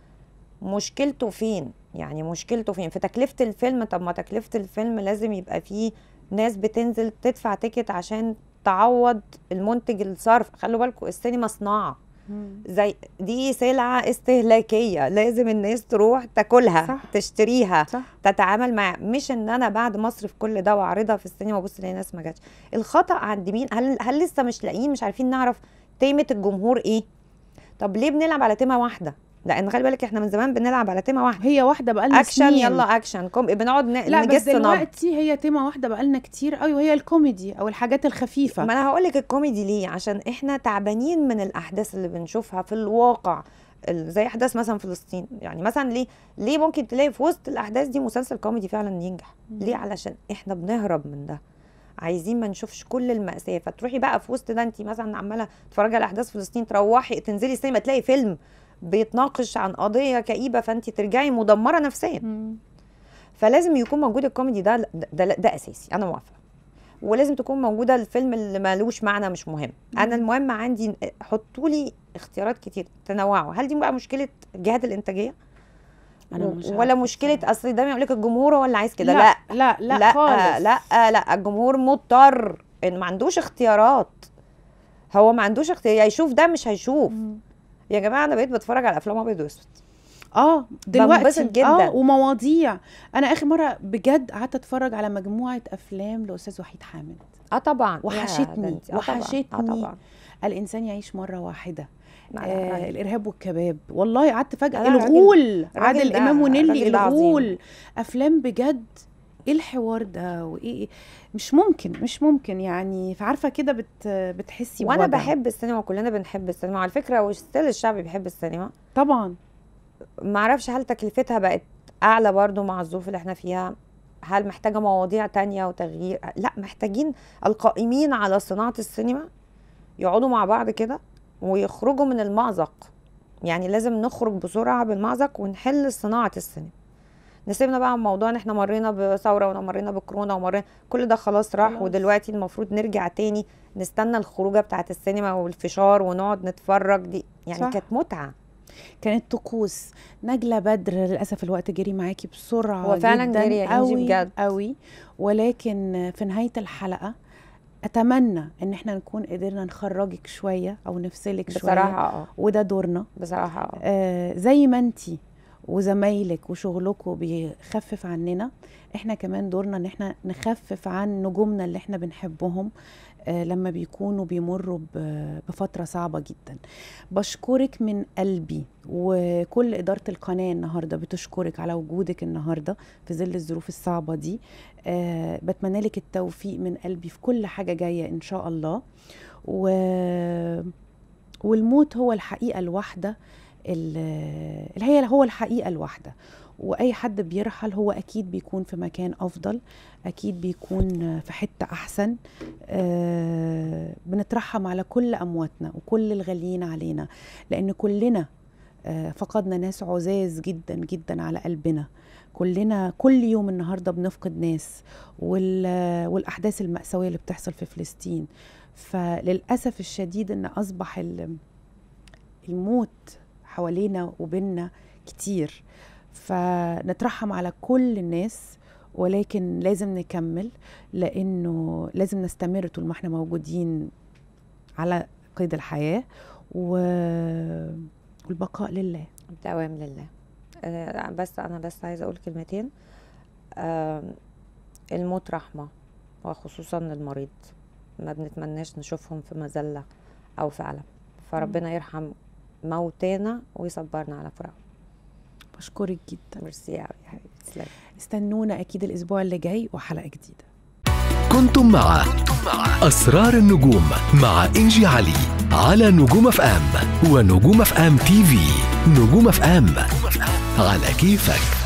مشكلته فين يعني مشكلته فين في تكلفه الفيلم طب ما تكلفه الفيلم لازم يبقى فيه ناس بتنزل تدفع تيكت عشان تعوض المنتج الصرف خلوا بالكم السينما صناعه مم. زي دي سلعه استهلاكيه لازم الناس تروح تاكلها صح. تشتريها صح تتعامل مع مش ان انا بعد ما اصرف كل ده واعرضها في السينما وابص الاقي ناس ما جاتش الخطا عند مين هل هل لسه مش لاقيين مش عارفين نعرف تيمه الجمهور ايه طب ليه بنلعب على تيمه واحده لان خلي بالك احنا من زمان بنلعب على تيمه واحده هي واحده بقالنا اكشن سنين. يلا اكشن كوم بنقعد ن- لا بس نجس نبض دلوقتي هي تيمة واحدة بقالنا كتير قوي وهي الكوميدي او الحاجات الخفيفة ما انا هقول لك الكوميدي ليه عشان احنا تعبانين من الاحداث اللي بنشوفها في الواقع ال- زي احداث مثلا فلسطين يعني مثلا ليه ليه ممكن تلاقي في وسط الاحداث دي مسلسل كوميدي فعلا ينجح ليه علشان احنا بنهرب من ده عايزين ما نشوفش كل المأساة فتروحي بقى في وسط ده انت مثلا عماله تتفرجي على احداث فلسطين تروحي تنزلي السينما تلاقي فيلم بيتناقش عن قضيه كئيبه فانت ترجعي مدمره نفسيا مم. فلازم يكون موجود الكوميدي ده ده, ده, ده اساسي انا موافقه ولازم تكون موجوده الفيلم اللي مالوش معنى مش مهم انا المهم عندي حطوا لي اختيارات كتير تنوعوا هل دي بقى مشكله الجهات الانتاجيه أنا مش ولا عارفة مشكله بصراحة. اصل دايما يقول لك الجمهور هو اللي عايز كده لا لا لا لا, لا خالص لا لا الجمهور مضطر ان ما عندوش اختيارات هو ما عندوش اختيار يا يشوف ده مش هيشوف مم. يا جماعه انا بقيت بتفرج على افلام ابيض واسود اه دلوقتي بنبسط جدا. اه ومواضيع انا اخر مره بجد قعدت اتفرج على مجموعه افلام لاستاذ وحيد حامد اه طبعا يا وحشتني، بنتي، آه طبعاً، اه وحشتني. طبعا الانسان يعيش مره واحده لا، لا، آه رهيب. الارهاب والكباب والله قعدت فجاه لا، لا، الراجل- الغول عادل ده- امام ونيلي الراجل ده عظيم. الغول افلام بجد ايه الحوار ده وايه مش ممكن مش ممكن يعني فعارفه كده بت بتحسي وانا بوجع. بحب السينما وكلنا بنحب السينما على فكره وستيل الشعب بيحب السينما طبعا ما اعرفش هل تكلفتها بقت اعلى برضو مع الظروف اللي احنا فيها هل محتاجه مواضيع تانية وتغيير لا محتاجين القائمين على صناعه السينما يقعدوا مع بعض كده ويخرجوا من المأزق يعني لازم نخرج بسرعه بالمأزق ونحل صناعه السينما نسيبنا بقى من موضوع ان احنا مرينا بثوره ومرينا بكورونا ومرينا كل ده خلاص راح خلاص. ودلوقتي المفروض نرجع تاني نستنى الخروجه بتاعه السينما والفشار ونقعد نتفرج دي يعني صح. كانت متعه كانت طقوس نجلة بدر للأسف الوقت جري معاكي بسرعة هو فعلاً جدا جري يا إنجي قوي بجد. قوي ولكن في نهاية الحلقة أتمنى إن احنا نكون قدرنا نخرجك شوية أو نفصلك شوية بصراحه اه وده دورنا بصراحه اه آه زي ما انتي وزمايلك وشغلكم بيخفف عننا احنا كمان دورنا ان احنا نخفف عن نجومنا اللي احنا بنحبهم آه لما بيكونوا بيمروا ب- بفترة صعبة جدا بشكرك من قلبي وكل إدارة القناة النهاردة بتشكرك على وجودك النهاردة في ظل الظروف الصعبة دي آه بتمنى لك التوفيق من قلبي في كل حاجة جاية إن شاء الله و... والموت هو الحقيقة الواحدة ال- اللي هي هو الحقيقة الواحدة وأي حد بيرحل هو أكيد بيكون في مكان أفضل أكيد بيكون في حتة أحسن آه، بنترحم على كل أمواتنا وكل الغاليين علينا لأن كلنا آه، فقدنا ناس عزاز جدا جدا على قلبنا كلنا كل يوم النهارده بنفقد ناس وال- والاحداث المأساويه اللي بتحصل في فلسطين فللاسف الشديد ان اصبح ال- الموت حوالينا وبيننا كتير فنترحم على كل الناس ولكن لازم نكمل لانه لازم نستمر طول ما احنا موجودين على قيد الحياه و... والبقاء لله الدوام لله آه، بس انا بس عايزه اقول كلمتين آه، الموت رحمه وخصوصا للمريض ما بنتمناش نشوفهم في مذله او في الم فربنا يرحم موتانا ويصبرنا على فراقهم بشكرك جدا ميرسي قوي يا حبيبتي تسلمي استنونا اكيد الاسبوع اللي جاي وحلقه جديده كنتم مع أسرار النجوم مع إنجي علي على نجوم اف ام ونجوم اف ام تي في نجوم اف ام على كيفك